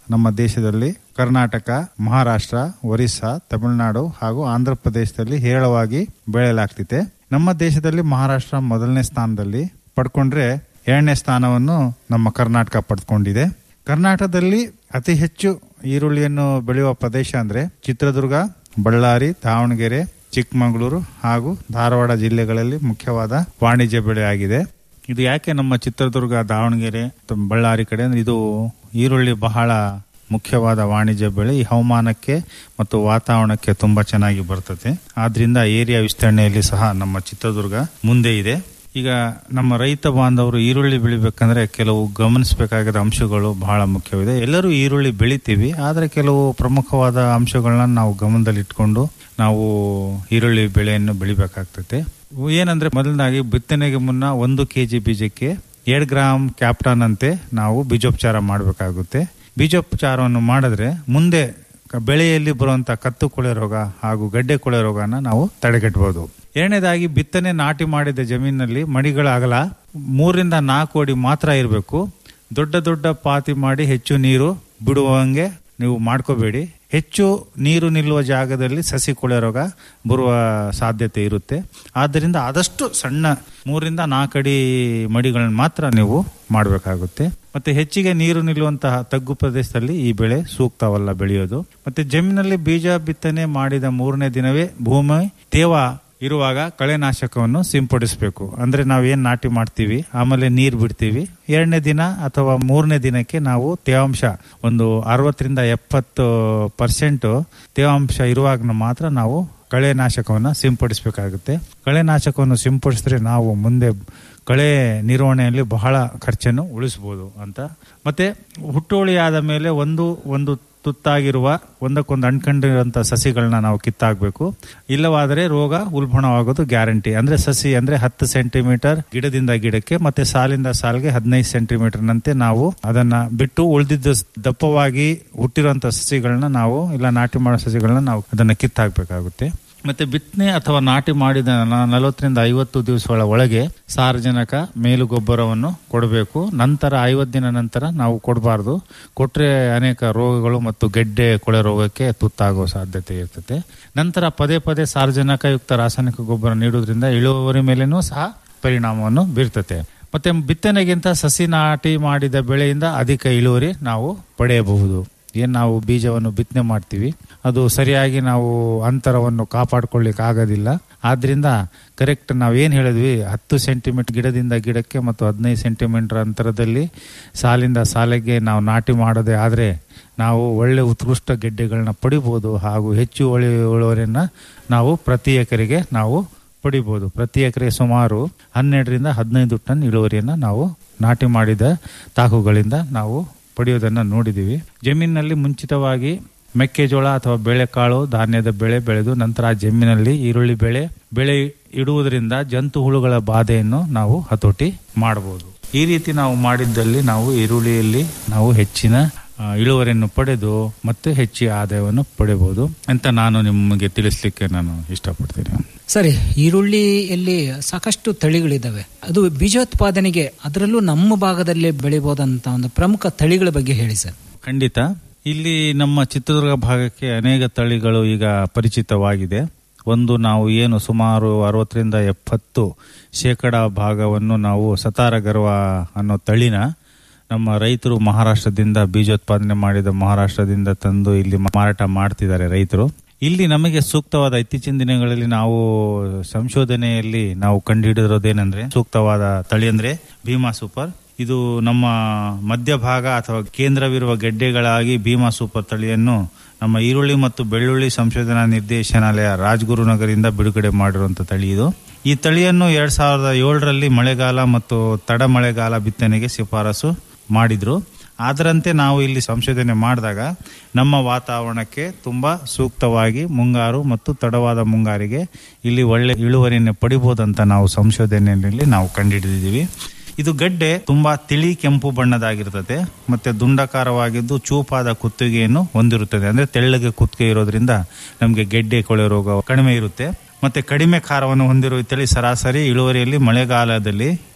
ನಮ್ಮ ದೇಶದಲ್ಲಿ ಕರ್ನಾಟಕ ಮಹಾರಾಷ್ಟ್ರ ಒರಿಸ್ಸಾ ತಮಿಳುನಾಡು ಹಾಗೂ ಆಂಧ್ರ ಪ್ರದೇಶದಲ್ಲಿ ಹೇರಳವಾಗಿ ಬೆಳೆಯಲಾಗ್ತಿದೆ ನಮ್ಮ ದೇಶದಲ್ಲಿ ಮಹಾರಾಷ್ಟ್ರ ಮೊದಲನೇ ಸ್ಥಾನದಲ್ಲಿ ಪಡ್ಕೊಂಡ್ರೆ ಎರಡನೇ ಸ್ಥಾನವನ್ನು ನಮ್ಮ ಕರ್ನಾಟಕ ಪಡ್ಕೊಂಡಿದೆ ಕರ್ನಾಟಕದಲ್ಲಿ ಅತಿ ಹೆಚ್ಚು ಈರುಳ್ಳಿಯನ್ನು ಬೆಳೆಯುವ ಪ್ರದೇಶ ಅಂದ್ರೆ ಚಿತ್ರದುರ್ಗ ಬಳ್ಳಾರಿ ದಾವಣಗೆರೆ ಚಿಕ್ಕಮಗಳೂರು ಹಾಗೂ ಧಾರವಾಡ ಜಿಲ್ಲೆಗಳಲ್ಲಿ ಮುಖ್ಯವಾದ ವಾಣಿಜ್ಯ ಬೆಳೆ ಆಗಿದೆ ಇದು ಯಾಕೆ ನಮ್ಮ ಚಿತ್ರದುರ್ಗ ದಾವಣಗೆರೆ ಮತ್ತು ಬಳ್ಳಾರಿ ಕಡೆ ಅಂದ್ರೆ ಇದು ಈರುಳ್ಳಿ ಬಹಳ ಮುಖ್ಯವಾದ ವಾಣಿಜ್ಯ ಬೆಳೆ ಈ ಹವಾಮಾನಕ್ಕೆ ಮತ್ತು ವಾತಾವರಣಕ್ಕೆ ತುಂಬಾ ಚೆನ್ನಾಗಿ ಬರ್ತದೆ ಆದ್ರಿಂದ ಏರಿಯಾ ವಿಸ್ತರಣೆಯಲ್ಲಿ ಸಹ ನಮ್ಮ ಚಿತ್ರದುರ್ಗ ಮುಂದೆ ಇದೆ ಈಗ ನಮ್ಮ ರೈತ ಬಾಂಧವರು ಈರುಳ್ಳಿ ಬೆಳಿಬೇಕಂದ್ರೆ ಕೆಲವು ಗಮನಿಸಬೇಕಾದ ಅಂಶಗಳು ಬಹಳ ಮುಖ್ಯವಿದೆ ಎಲ್ಲರೂ ಈರುಳ್ಳಿ ಬೆಳಿತೀವಿ ಆದರೆ ಕೆಲವು ಪ್ರಮುಖವಾದ ಅಂಶಗಳನ್ನ ನಾವು ಗಮನದಲ್ಲಿಟ್ಕೊಂಡು ನಾವು ಈರುಳ್ಳಿ ಬೆಳೆಯನ್ನು ಬೆಳಿಬೇಕಾಗ್ತದೆ ಏನಂದ್ರೆ ಮೊದಲನಾಗಿ ಬಿತ್ತನೆಗೆ ಮುನ್ನ ಒಂದು ಕೆಜಿ ಬೀಜಕ್ಕೆ ಎರಡು ಗ್ರಾಮ್ ಕ್ಯಾಪ್ಟಾನ್ ಅಂತೆ ನಾವು ಬೀಜೋಪಚಾರ ಮಾಡಬೇಕಾಗುತ್ತೆ ಬೀಜೋಪಚಾರವನ್ನು ಮಾಡಿದ್ರೆ ಮುಂದೆ ಕ- ಬೆಳೆಯಲ್ಲಿ ಬರುವಂತ ಕತ್ತು ಕೊಳೆ ರೋಗ ಹಾಗೂ ಗಡ್ಡೆ ಕೊಳೆ ರೋಗನ ನಾವು ತಡೆಗಟ್ಟಬಹುದು ಎರಡನೇದಾಗಿ ಬಿತ್ತನೆ ನಾಟಿ ಮಾಡಿದ ಜಮೀನಿನಲ್ಲಿ ಮಡಿಗಳ ಅಗಲ ಮೂರರಿಂದ ನಾಲ್ಕು ಅಡಿ ಮಾತ್ರ ಇರಬೇಕು ದೊಡ್ಡ ದೊಡ್ಡ ಪಾತಿ ಮಾಡಿ ಹೆಚ್ಚು ನೀರು ಬಿಡುವಂಗೆ ನೀವು ಮಾಡ್ಕೋಬೇಡಿ ಹೆಚ್ಚು ನೀರು ನಿಲ್ಲುವ ಜಾಗದಲ್ಲಿ ಸಸಿ ಕೊಳೆ ರೋಗ ಬರುವ ಸಾಧ್ಯತೆ ಇರುತ್ತೆ ಆದ್ದರಿಂದ ಆದಷ್ಟು ಸಣ್ಣ ಮೂರಿಂದ ನಾಲ್ಕು ಅಡಿ ಮಡಿಗಳನ್ನ ಮಾತ್ರ ನೀವು ಮಾಡಬೇಕಾಗುತ್ತೆ ಮತ್ತೆ ಹೆಚ್ಚಿಗೆ ನೀರು ನಿಲ್ಲುವಂತಹ ತಗ್ಗು ಪ್ರದೇಶದಲ್ಲಿ ಈ ಬೆಳೆ ಸೂಕ್ತವಲ್ಲ ಬೆಳೆಯೋದು ಮತ್ತೆ ಜಮೀನಲ್ಲಿ ಬೀಜ ಬಿತ್ತನೆ ಮಾಡಿದ ಮೂರನೇ ದಿನವೇ ಭೂಮಿ ತೇವ ಇರುವಾಗ ಕಳೆನಾಶಕವನ್ನು ಸಿಂಪಡಿಸಬೇಕು ಅಂದ್ರೆ ನಾವು ಏನ್ ನಾಟಿ ಮಾಡ್ತೀವಿ ಆಮೇಲೆ ನೀರು ಬಿಡ್ತೀವಿ ಎರಡನೇ ದಿನ ಅಥವಾ ಮೂರನೇ ದಿನಕ್ಕೆ ನಾವು ತೇವಾಂಶ ಒಂದು ಅರವತ್ತರಿಂದ ಎಪ್ಪತ್ತು ಪರ್ಸೆಂಟ್ ತೇವಾಂಶ ಇರುವಾಗ ಮಾತ್ರ ನಾವು ಕಳೆನಾಶಕವನ್ನು ಸಿಂಪಡಿಸಬೇಕಾಗುತ್ತೆ ಕಳೆನಾಶಕವನ್ನು ಸಿಂಪಡಿಸಿದ್ರೆ ನಾವು ಮುಂದೆ ಕಳೆ ನಿರ್ವಹಣೆಯಲ್ಲಿ ಬಹಳ ಖರ್ಚನ್ನು ಉಳಿಸಬಹುದು ಅಂತ ಮತ್ತೆ ಹುಟ್ಟುವಳಿ ಆದ ಮೇಲೆ ಒಂದು ಒಂದು ತುತ್ತಾಗಿರುವ ಒಂದಕ್ಕೊಂದು ಅಂಟ್ಕೊಂಡಿರುವಂತ ಸಸಿಗಳನ್ನ ನಾವು ಕಿತ್ತಾಕ್ಬೇಕು ಇಲ್ಲವಾದರೆ ರೋಗ ಉಲ್ಬಣವಾಗೋದು ಗ್ಯಾರಂಟಿ ಅಂದ್ರೆ ಸಸಿ ಅಂದ್ರೆ ಹತ್ತು ಸೆಂಟಿಮೀಟರ್ ಗಿಡದಿಂದ ಗಿಡಕ್ಕೆ ಮತ್ತೆ ಸಾಲಿಂದ ಸಾಲಿಗೆ ಹದಿನೈದು ಸೆಂಟಿಮೀಟರ್ ನಂತೆ ನಾವು ಅದನ್ನ ಬಿಟ್ಟು ಉಳಿದಿದ್ದ ದಪ್ಪವಾಗಿ ಹುಟ್ಟಿರುವಂತ ಸಸಿಗಳನ್ನ ನಾವು ಇಲ್ಲ ನಾಟಿ ಮಾಡೋ ಸಸಿಗಳನ್ನ ನಾವು ಅದನ್ನ ಕಿತ್ತಾಕ್ಬೇಕಾಗುತ್ತೆ ಮತ್ತೆ ಬಿತ್ತನೆ ಅಥವಾ ನಾಟಿ ಮಾಡಿದ ನ- ನಲವತ್ತರಿಂದ ಐವತ್ತು ದಿವಸಗಳ ಒಳಗೆ ಸಾರಜನಕ ಮೇಲುಗೊಬ್ಬರವನ್ನು ಕೊಡಬೇಕು ನಂತರ ಐವತ್ತು ದಿನ ನಂತರ ನಾವು ಕೊಡಬಾರ್ದು ಕೊಟ್ರೆ ಅನೇಕ ರೋಗಗಳು ಮತ್ತು ಗೆಡ್ಡೆ ಕೊಳೆ ರೋಗಕ್ಕೆ ತುತ್ತಾಗುವ ಸಾಧ್ಯತೆ ಇರ್ತದೆ ನಂತರ ಪದೇ ಪದೇ ಸಾರಜನಕಯುಕ್ತ ರಾಸಾಯನಿಕ ಗೊಬ್ಬರ ನೀಡುವುದರಿಂದ ಇಳುವರಿ ಮೇಲೇನೂ ಸಹ ಪರಿಣಾಮವನ್ನು ಬೀರ್ತತೆ ಮತ್ತೆ ಬಿತ್ತನೆಗಿಂತ ಸಸಿ ನಾಟಿ ಮಾಡಿದ ಬೆಳೆಯಿಂದ ಅಧಿಕ ಇಳುವರಿ ನಾವು ಪಡೆಯಬಹುದು ಏನ್ ನಾವು ಬೀಜವನ್ನು ಬಿತ್ತನೆ ಮಾಡ್ತೀವಿ ಅದು ಸರಿಯಾಗಿ ನಾವು ಅಂತರವನ್ನು ಕಾಪಾಡ್ಕೊಳ್ಳಿಕ್ಕೆ ಆಗೋದಿಲ್ಲ ಆದ್ರಿಂದ ಕರೆಕ್ಟ್ ನಾವು ಏನು ಹೇಳಿದ್ವಿ ಹತ್ತು ಸೆಂಟಿಮೀಟರ್ ಗಿಡದಿಂದ ಗಿಡಕ್ಕೆ ಮತ್ತು ಹದಿನೈದು ಸೆಂಟಿಮೀಟರ್ ಅಂತರದಲ್ಲಿ ಸಾಲಿಂದ ಸಾಲಿಗೆ ನಾವು ನಾಟಿ ಮಾಡದೆ ಆದರೆ ನಾವು ಒಳ್ಳೆ ಉತ್ಕೃಷ್ಟ ಗೆಡ್ಡೆಗಳನ್ನ ಪಡಿಬೋದು ಹಾಗೂ ಹೆಚ್ಚು ಒಳ್ಳೆ ಇಳುವರಿಯನ್ನ ನಾವು ಪ್ರತಿ ಎಕರೆಗೆ ನಾವು ಪಡಿಬೋದು ಪ್ರತಿ ಎಕರೆ ಸುಮಾರು ಹನ್ನೆರಡರಿಂದ ಹದಿನೈದು ಟನ್ ಇಳುವರಿಯನ್ನ ನಾವು ನಾಟಿ ಮಾಡಿದ ತಾಕುಗಳಿಂದ ನಾವು ಪಡೆಯೋದನ್ನ ನೋಡಿದೀವಿ ಜಮೀನಿನಲ್ಲಿ ಮುಂಚಿತವಾಗಿ ಮೆಕ್ಕೆಜೋಳ ಅಥವಾ ಬೇಳೆಕಾಳು ಧಾನ್ಯದ ಬೆಳೆ ಬೆಳೆದು ನಂತರ ಆ ಜಮೀನಲ್ಲಿ ಈರುಳ್ಳಿ ಬೆಳೆ ಬೆಳೆ ಇಡುವುದರಿಂದ ಜಂತು ಹುಳುಗಳ ಬಾಧೆಯನ್ನು ನಾವು ಹತೋಟಿ ಮಾಡಬಹುದು ಈ ರೀತಿ ನಾವು ಮಾಡಿದ್ದಲ್ಲಿ ನಾವು ಈರುಳ್ಳಿಯಲ್ಲಿ ನಾವು ಹೆಚ್ಚಿನ ಆ, ಇಳುವರಿಯನ್ನು ಪಡೆದು ಮತ್ತೆ ಹೆಚ್ಚಿನ ಆದಾಯವನ್ನು ಪಡೆಯಬಹುದು ಅಂತ ನಾನು ನಿಮಗೆ ತಿಳಿಸ್ಲಿಕ್ಕೆ ನಾನು ಇಷ್ಟಪಡ್ತೀನಿ ಸರಿ ಈರುಳ್ಳಿಯಲ್ಲಿ ಸಾಕಷ್ಟು ತಳಿಗಳಿದ್ದಾವೆ ಅದು ಬೀಜೋತ್ಪಾದನೆಗೆ ಅದರಲ್ಲೂ ನಮ್ಮ ಭಾಗದಲ್ಲಿ ಬೆಳಿಬಹುದಂತ ಒಂದು ಪ್ರಮುಖ ತಳಿಗಳ ಬಗ್ಗೆ ಹೇಳಿ ಸರ್ ಖಂಡಿತ ಇಲ್ಲಿ ನಮ್ಮ ಚಿತ್ರದುರ್ಗ ಭಾಗಕ್ಕೆ ಅನೇಕ ತಳಿಗಳು ಈಗ ಪರಿಚಿತವಾಗಿದೆ ಒಂದು ನಾವು ಏನು ಸುಮಾರು ಅರವತ್ತರಿಂದ ಎಪ್ಪತ್ತು ಶೇಕಡ ಭಾಗವನ್ನು ನಾವು ಸತಾರ ಗರ್ವ ಅನ್ನೋ ತಳಿನ ನಮ್ಮ ರೈತರು ಮಹಾರಾಷ್ಟ್ರದಿಂದ ಬೀಜೋತ್ಪಾದನೆ ಮಾಡಿದ ಮಹಾರಾಷ್ಟ್ರದಿಂದ ತಂದು ಇಲ್ಲಿ ಮಾರಾಟ ಮಾಡ್ತಿದ್ದಾರೆ ರೈತರು ಇಲ್ಲಿ ನಮಗೆ ಸೂಕ್ತವಾದ ಇತ್ತೀಚಿನ ದಿನಗಳಲ್ಲಿ ನಾವು ಸಂಶೋಧನೆಯಲ್ಲಿ ನಾವು ಕಂಡುಹಿಡಿದಿರೋದೇನೆಂದ್ರೆ ಸೂಕ್ತವಾದ ತಳಿ ಅಂದ್ರೆ ಭೀಮಾ ಸೂಪರ್ ಇದು ನಮ್ಮ ಮಧ್ಯಭಾಗ ಅಥವಾ ಕೇಂದ್ರವಿರುವ ಗೆಡ್ಡೆಗಳಾಗಿ ಭೀಮಾ ಸೂಪರ್ ತಳಿಯನ್ನು ನಮ್ಮ ಈರುಳ್ಳಿ ಮತ್ತು ಬೆಳ್ಳುಳ್ಳಿ ಸಂಶೋಧನಾ ನಿರ್ದೇಶನಾಲಯ ರಾಜ್ಗುರುನಗರಿಂದ ಬಿಡುಗಡೆ ಮಾಡಿರುವಂತ ತಳಿ ಇದು ಈ ತಳಿಯನ್ನು ಎರಡ್ ಸಾವಿರದ ಏಳರಲ್ಲಿ ಮಳೆಗಾಲ ಮತ್ತು ತಡ ಮಳೆಗಾಲ ಬಿತ್ತನೆಗೆ ಶಿಫಾರಸು ಮಾಡಿದ್ರು ಅದರಂತೆ ನಾವು ಇಲ್ಲಿ ಸಂಶೋಧನೆ ಮಾಡಿದಾಗ ನಮ್ಮ ವಾತಾವರಣಕ್ಕೆ ತುಂಬಾ ಸೂಕ್ತವಾಗಿ ಮುಂಗಾರು ಮತ್ತು ತಡವಾದ ಮುಂಗಾರಿಗೆ ಇಲ್ಲಿ ಒಳ್ಳೆ ಇಳುವರಿಯನ್ನು ಪಡಿಬಹುದಂತ ನಾವು ಸಂಶೋಧನೆಯಲ್ಲಿ ನಾವು ಕಂಡುಹಿಡಿದಿದ್ದೀವಿ ಇದು ಗಡ್ಡೆ ತುಂಬಾ ತಿಳಿ ಕೆಂಪು ಬಣ್ಣದಾಗಿರ್ತದೆ ಮತ್ತೆ ದುಂಡಕಾರವಾಗಿದ್ದು ಚೂಪಾದ ಕುತ್ತಿಗೆಯನ್ನು ಹೊಂದಿರುತ್ತದೆ ಅಂದ್ರೆ ತೆಳ್ಳಗೆ ಕುತ್ತಿಗೆ ಇರೋದ್ರಿಂದ ನಮಗೆ ಗೆಡ್ಡೆ ಕೊಳೆ ರೋಗ ಕಡಿಮೆ ಇರುತ್ತೆ ಮತ್ತೆ ಕಡಿಮೆ ಖಾರವನ್ನು ಹೊಂದಿರುವ ಈ ತಳಿ ಸರಾಸರಿ ಇಳುವರಿಯಲ್ಲಿ ಮಳೆಗಾಲದಲ್ಲಿ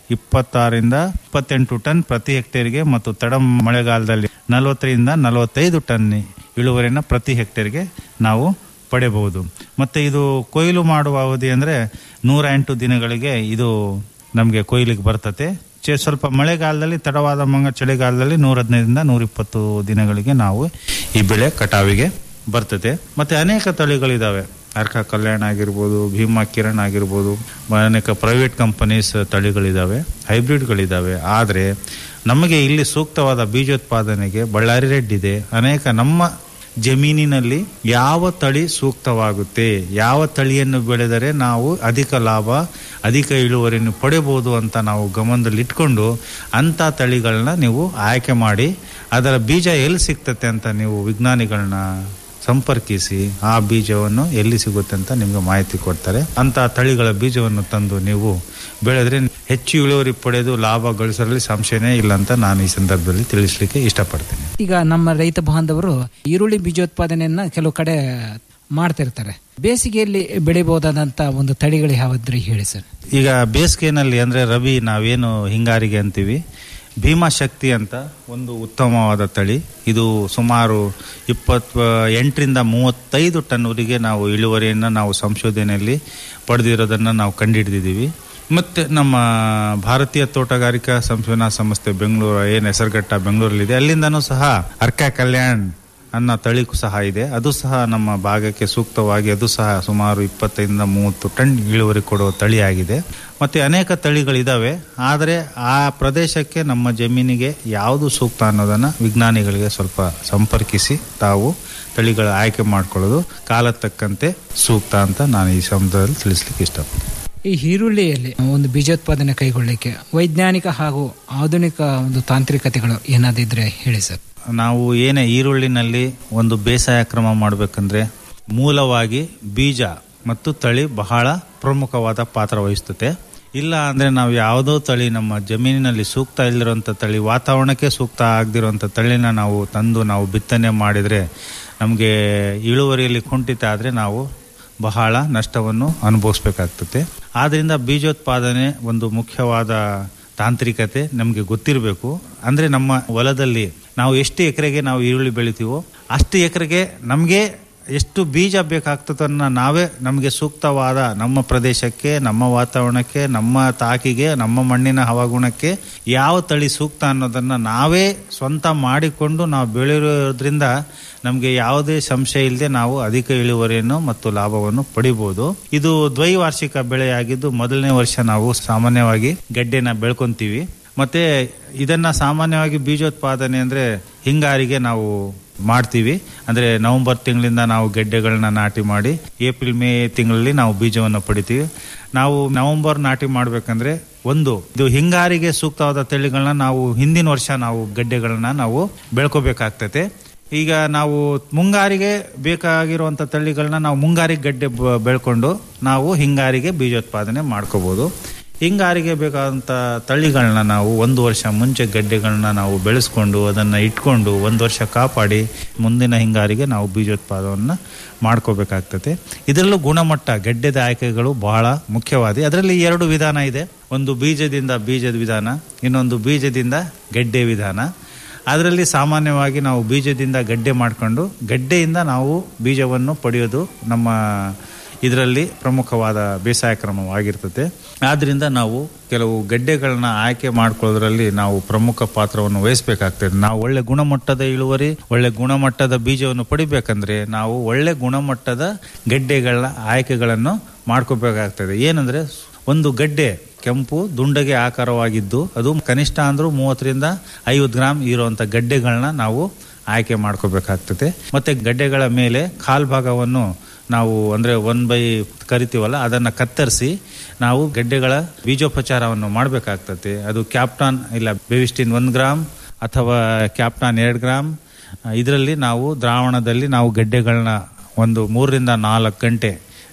ಇಪ್ಪತ್ತಾರರಿಂದ ಇಪ್ಪತ್ತೆಂಟು ಟನ್ ಪ್ರತಿ ಹೆಕ್ಟೇರ್ಗೆ ಮತ್ತು ತಡ ಮಳೆಗಾಲದಲ್ಲಿ ನಲವತ್ತರಿಂದ ನಲವತ್ತೈದು ಟನ್ ಇಳುವರಿನ ಪ್ರತಿ ಹೆಕ್ಟೇರ್ಗೆ ನಾವು ಪಡೆಯಬಹುದು ಮತ್ತೆ ಇದು ಕೊಯ್ಲು ಮಾಡುವ ಅವಧಿ ಅಂದ್ರೆ ನೂರ ಎಂಟು ದಿನಗಳಿಗೆ ಇದು ನಮಗೆ ಕೊಯ್ಲಿಗೆ ಬರ್ತತೆ ಚೆ- ಸ್ವಲ್ಪ ಮಳೆಗಾಲದಲ್ಲಿ ತಡವಾದ ಮಂಗ ಚಳಿಗಾಲದಲ್ಲಿ ನೂರ ಹದಿನೈದರಿಂದ ನೂರ ಇಪ್ಪತ್ತು ದಿನಗಳಿಗೆ ನಾವು ಈ ಬೆಳೆ ಕಟಾವಿಗೆ ಬರ್ತದೆ ಮತ್ತೆ ಅನೇಕ ತಳಿಗಳಿದಾವೆ ಅರ್ಕ ಕಲ್ಯಾಣ ಆಗಿರ್ಬೋದು ಭೀಮಾ ಕಿರಣ್ ಆಗಿರ್ಬೋದು ಅನೇಕ ಪ್ರೈವೇಟ್ ಕಂಪನೀಸ್ ತಳಿಗಳಿದಾವೆ ಹೈಬ್ರಿಡ್ಗಳಿದಾವೆ ಆದರೆ ನಮಗೆ ಇಲ್ಲಿ ಸೂಕ್ತವಾದ ಬೀಜೋತ್ಪಾದನೆಗೆ ಬಳ್ಳಾರಿ ರೆಡ್ ಇದೆ ಅನೇಕ ನಮ್ಮ ಜಮೀನಿನಲ್ಲಿ ಯಾವ ತಳಿ ಸೂಕ್ತವಾಗುತ್ತೆ ಯಾವ ತಳಿಯನ್ನು ಬೆಳೆದರೆ ನಾವು ಅಧಿಕ ಲಾಭ ಅಧಿಕ ಇಳುವರಿಯನ್ನು ಪಡೆಯಬಹುದು ಅಂತ ನಾವು ಗಮನದಲ್ಲಿ ಇಟ್ಕೊಂಡು ಅಂಥ ತಳಿಗಳನ್ನ ನೀವು ಆಯ್ಕೆ ಮಾಡಿ ಅದರ ಬೀಜ ಎಲ್ಲಿ ಸಿಗ್ತತೆ ಅಂತ ನೀವು ವಿಜ್ಞಾನಿಗಳನ್ನ ಸಂಪರ್ಕಿಸಿ ಆ ಬೀಜವನ್ನು ಎಲ್ಲಿ ಸಿಗುತ್ತೆ ಅಂತ ನಿಮಗೆ ಮಾಹಿತಿ ಕೊಡ್ತಾರೆ ಅಂತ ತಳಿಗಳ ಬೀಜವನ್ನು ತಂದು ನೀವು ಬೆಳೆದ್ರೆ ಹೆಚ್ಚು ಇಳುವರಿ ಪಡೆದು ಲಾಭ ಗಳಿಸಲು ಸಂಶಯನೇ ಇಲ್ಲ ಅಂತ ನಾನು ಈ ಸಂದರ್ಭದಲ್ಲಿ ತಿಳಿಸ್ಲಿಕ್ಕೆ ಇಷ್ಟಪಡ್ತೇನೆ ಈಗ ನಮ್ಮ ರೈತ ಬಾಂಧವರು ಈರುಳ್ಳಿ ಬೀಜೋತ್ಪಾದನೆಯನ್ನ ಕೆಲವು ಕಡೆ ಮಾಡ್ತಿರ್ತಾರೆ ಬೇಸಿಗೆಯಲ್ಲಿ ಬೆಳಿಬಹುದಾದಂತ ಒಂದು ತಳಿಗಳು ಯಾವ್ದ್ರಿ ಹೇಳಿ ಸರ್ ಈಗ ಬೇಸಿಗೆನಲ್ಲಿ ಅಂದ್ರೆ ರವಿ ನಾವೇನು ಹಿಂಗಾರಿಗೆ ಅಂತೀವಿ ಭೀಮಾ ಶಕ್ತಿ ಅಂತ ಒಂದು ಉತ್ತಮವಾದ ತಳಿ ಇದು ಸುಮಾರು ಇಪ್ಪತ್ ಎಂಟರಿಂದ ಮೂವತ್ತೈದು ಟನ್ವರೆಗೆ ನಾವು ಇಳುವರಿಯನ್ನು ನಾವು ಸಂಶೋಧನೆಯಲ್ಲಿ ಪಡೆದಿರೋದನ್ನು ನಾವು ಕಂಡುಹಿಡಿದಿದ್ದೀವಿ ಮತ್ತೆ ನಮ್ಮ ಭಾರತೀಯ ತೋಟಗಾರಿಕಾ ಸಂಶೋಧನಾ ಸಂಸ್ಥೆ ಬೆಂಗಳೂರು ಏನು ಹೆಸರುಘಟ್ಟ ಬೆಂಗಳೂರಲ್ಲಿದೆ ಅಲ್ಲಿಂದನೂ ಸಹ ಅರ್ಕ ಕಲ್ಯಾಣ್ ಅನ್ನೋ ತಳಿ ಸಹ ಇದೆ ಅದು ಸಹ ನಮ್ಮ ಭಾಗಕ್ಕೆ ಸೂಕ್ತವಾಗಿ ಅದು ಸಹ ಸುಮಾರು ಇಪ್ಪತ್ತೈದರಿಂದ ಮೂವತ್ತು ಟನ್ ಇಳುವರಿ ಕೊಡುವ ತಳಿಯಾಗಿದೆ ಮತ್ತೆ ಅನೇಕ ತಳಿಗಳಿದಾವೆ ಆದರೆ ಆ ಪ್ರದೇಶಕ್ಕೆ ನಮ್ಮ ಜಮೀನಿಗೆ ಯಾವುದು ಸೂಕ್ತ ಅನ್ನೋದನ್ನ ವಿಜ್ಞಾನಿಗಳಿಗೆ ಸ್ವಲ್ಪ ಸಂಪರ್ಕಿಸಿ ತಾವು ತಳಿಗಳ ಆಯ್ಕೆ ಮಾಡ್ಕೊಳ್ಳೋದು ಕಾಲ ತಕ್ಕಂತೆ ಸೂಕ್ತ ಅಂತ ನಾನು ಈ ಸಂದರ್ಭದಲ್ಲಿ ತಿಳಿಸ್ಲಿಕ್ಕೆ ಇಷ್ಟಪಡ್ತೀನಿ ಈ ಈರುಳ್ಳಿಯಲ್ಲಿ ಒಂದು ಬೀಜೋತ್ಪಾದನೆ ಕೈಗೊಳ್ಳಲಿಕ್ಕೆ ವೈಜ್ಞಾನಿಕ ಹಾಗೂ ಆಧುನಿಕ ಒಂದು ತಾಂತ್ರಿಕತೆಗಳು ಏನಾದಿದ್ರೆ ಹೇಳಿ ಸರ್ ನಾವು ಏನೇ ಈರುಳ್ಳಿನಲ್ಲಿ ಒಂದು ಬೇಸಾಯ ಕ್ರಮ ಮಾಡಬೇಕಂದ್ರೆ ಮೂಲವಾಗಿ ಬೀಜ ಮತ್ತು ತಳಿ ಬಹಳ ಪ್ರಮುಖವಾದ ಪಾತ್ರ ವಹಿಸ್ತದೆ ಇಲ್ಲ ಅಂದ್ರೆ ನಾವು ಯಾವುದೋ ತಳಿ ನಮ್ಮ ಜಮೀನಿನಲ್ಲಿ ಸೂಕ್ತ ಇಲ್ಲದಿರುವಂಥ ತಳಿ ವಾತಾವರಣಕ್ಕೆ ಸೂಕ್ತ ಆಗದಿರುವಂಥ ತಳಿನ ನಾವು ತಂದು ನಾವು ಬಿತ್ತನೆ ಮಾಡಿದರೆ ನಮಗೆ ಇಳುವರಿಯಲ್ಲಿ ಕುಂಠಿತ ಆದರೆ ನಾವು ಬಹಳ ನಷ್ಟವನ್ನು ಅನುಭವಿಸ್ಬೇಕಾಗ್ತದೆ ಆದ್ರಿಂದ ಬೀಜೋತ್ಪಾದನೆ ಒಂದು ಮುಖ್ಯವಾದ ತಾಂತ್ರಿಕತೆ ನಮಗೆ ಗೊತ್ತಿರಬೇಕು ಅಂದ್ರೆ ನಮ್ಮ ಹೊಲದಲ್ಲಿ ನಾವು ಎಷ್ಟು ಎಕರೆಗೆ ನಾವು ಈರುಳ್ಳಿ ಬೆಳಿತೀವೋ ಅಷ್ಟು ಎಕರೆಗೆ ನಮಗೆ ಎಷ್ಟು ಬೀಜ ಬೇಕಾಗ್ತದನ್ನ ನಾವೇ ನಮಗೆ ಸೂಕ್ತವಾದ ನಮ್ಮ ಪ್ರದೇಶಕ್ಕೆ ನಮ್ಮ ವಾತಾವರಣಕ್ಕೆ ನಮ್ಮ ತಾಕಿಗೆ ನಮ್ಮ ಮಣ್ಣಿನ ಹವಾಗುಣಕ್ಕೆ ಯಾವ ತಳಿ ಸೂಕ್ತ ಅನ್ನೋದನ್ನ ನಾವೇ ಸ್ವಂತ ಮಾಡಿಕೊಂಡು ನಾವು ಬೆಳೆಯೋದ್ರಿಂದ ನಮಗೆ ಯಾವುದೇ ಸಂಶಯ ಇಲ್ಲದೆ ನಾವು ಅಧಿಕ ಇಳುವರಿಯನ್ನು ಮತ್ತು ಲಾಭವನ್ನು ಪಡಿಬಹುದು ಇದು ದ್ವೈವಾರ್ಷಿಕ ಬೆಳೆಯಾಗಿದ್ದು ಮೊದಲನೇ ವರ್ಷ ನಾವು ಸಾಮಾನ್ಯವಾಗಿ ಗಡ್ಡೆನ ಬೆಳ್ಕೊಂತೀವಿ ಮತ್ತೆ ಇದನ್ನ ಸಾಮಾನ್ಯವಾಗಿ ಬೀಜೋತ್ಪಾದನೆ ಅಂದ್ರೆ ಹಿಂಗಾರಿಗೆ ನಾವು ಮಾಡ್ತೀವಿ ಅಂದ್ರೆ ನವೆಂಬರ್ ತಿಂಗಳಿಂದ ನಾವು ಗೆಡ್ಡೆಗಳನ್ನ ನಾಟಿ ಮಾಡಿ ಏಪ್ರಿಲ್ ಮೇ ತಿಂಗಳಲ್ಲಿ ನಾವು ಬೀಜವನ್ನು ಪಡಿತೀವಿ ನಾವು ನವೆಂಬರ್ ನಾಟಿ ಮಾಡ್ಬೇಕಂದ್ರೆ ಒಂದು ಇದು ಹಿಂಗಾರಿಗೆ ಸೂಕ್ತವಾದ ತಳಿಗಳನ್ನ ನಾವು ಹಿಂದಿನ ವರ್ಷ ನಾವು ಗಡ್ಡೆಗಳನ್ನ ನಾವು ಬೆಳ್ಕೋಬೇಕಾಗ್ತತೆ ಈಗ ನಾವು ಮುಂಗಾರಿಗೆ ಬೇಕಾಗಿರುವಂತ ತಳಿಗಳನ್ನ ನಾವು ಮುಂಗಾರಿಗೆ ಗಡ್ಡೆ ಬ- ಬೆಳ್ಕೊಂಡು ನಾವು ಹಿಂಗಾರಿಗೆ ಬೀಜೋತ್ಪಾದನೆ ಮಾಡ್ಕೋಬಹುದು ಹಿಂಗಾರಿಗೆ ಬೇಕಾದಂತ ತಳಿಗಳನ್ನ ನಾವು ಒಂದು ವರ್ಷ ಮುಂಚೆ ಗಡ್ಡೆಗಳನ್ನ ನಾವು ಬೆಳೆಸ್ಕೊಂಡು ಅದನ್ನ ಇಟ್ಕೊಂಡು ಒಂದು ವರ್ಷ ಕಾಪಾಡಿ ಮುಂದಿನ ಹಿಂಗಾರಿಗೆ ನಾವು ಬೀಜೋತ್ಪಾದನೆಯನ್ನ ಮಾಡ್ಕೋಬೇಕಾಗ್ತದೆ ಇದರಲ್ಲೂ ಗುಣಮಟ್ಟ ಗೆಡ್ಡೆದ ಆಯ್ಕೆಗಳು ಬಹಳ ಮುಖ್ಯವಾದ ಅದರಲ್ಲಿ ಎರಡು ವಿಧಾನ ಇದೆ ಒಂದು ಬೀಜದಿಂದ ಬೀಜದ ವಿಧಾನ ಇನ್ನೊಂದು ಬೀಜದಿಂದ ಗೆಡ್ಡೆ ವಿಧಾನ ಅದರಲ್ಲಿ ಸಾಮಾನ್ಯವಾಗಿ ನಾವು ಬೀಜದಿಂದ ಗಡ್ಡೆ ಮಾಡಿಕೊಂಡು ಗಡ್ಡೆಯಿಂದ ನಾವು ಬೀಜವನ್ನು ಪಡೆಯೋದು ನಮ್ಮ ಇದರಲ್ಲಿ ಪ್ರಮುಖವಾದ ಬೇಸಾಯ ಕ್ರಮವಾಗಿರ್ತದೆ ಆದ್ರಿಂದ ನಾವು ಕೆಲವು ಗಡ್ಡೆಗಳನ್ನ ಆಯ್ಕೆ ಮಾಡ್ಕೊಳ್ಳೋದ್ರಲ್ಲಿ ನಾವು ಪ್ರಮುಖ ಪಾತ್ರವನ್ನು ವಹಿಸಬೇಕಾಗ್ತದೆ ನಾವು ಒಳ್ಳೆ ಗುಣಮಟ್ಟದ ಇಳುವರಿ ಒಳ್ಳೆ ಗುಣಮಟ್ಟದ ಬೀಜವನ್ನು ಪಡಿಬೇಕಂದ್ರೆ ನಾವು ಒಳ್ಳೆ ಗುಣಮಟ್ಟದ ಗಡ್ಡೆಗಳ ಆಯ್ಕೆಗಳನ್ನು ಮಾಡ್ಕೋಬೇಕಾಗ್ತದೆ ಏನಂದ್ರೆ ಒಂದು ಗಡ್ಡೆ ಕೆಂಪು ದುಂಡಗೆ ಆಕಾರವಾಗಿದ್ದು ಅದು ಕನಿಷ್ಠ ಅಂದ್ರೂ ಮೂವತ್ತರಿಂದ ಐವತ್ತು ಗ್ರಾಮ್ ಇರುವಂತ ಗಡ್ಡೆಗಳನ್ನ ನಾವು ಆಯ್ಕೆ ಮಾಡ್ಕೋಬೇಕಾಗ್ತದೆ ಮತ್ತೆ ಗಡ್ಡೆಗಳ ಮೇಲೆ ಕಾಲ್ಭಾಗವನ್ನು ನಾವು ಅಂದ್ರೆ ಒನ್ ಬೈ ಕರಿತೀವಲ್ಲ ಅದನ್ನ ಕತ್ತರಿಸಿ ನಾವು ಗಡ್ಡೆಗಳ ಬೀಜೋಪಚಾರವನ್ನು ಮಾಡಬೇಕಾಗ್ತದೆ ಅದು ಕ್ಯಾಪ್ಟಾನ್ ಇಲ್ಲ ಬೆವಿಸ್ಟಿನ್ ಒಂದು ಗ್ರಾಮ್ ಅಥವಾ ಕ್ಯಾಪ್ಟಾನ್ ಎರಡು ಗ್ರಾಮ್ ಇದರಲ್ಲಿ ನಾವು ದ್ರಾವಣದಲ್ಲಿ ನಾವು ಗಡ್ಡೆಗಳನ್ನ ಒಂದು ಮೂರರಿಂದ ನಾಲ್ಕು ಗಂಟೆ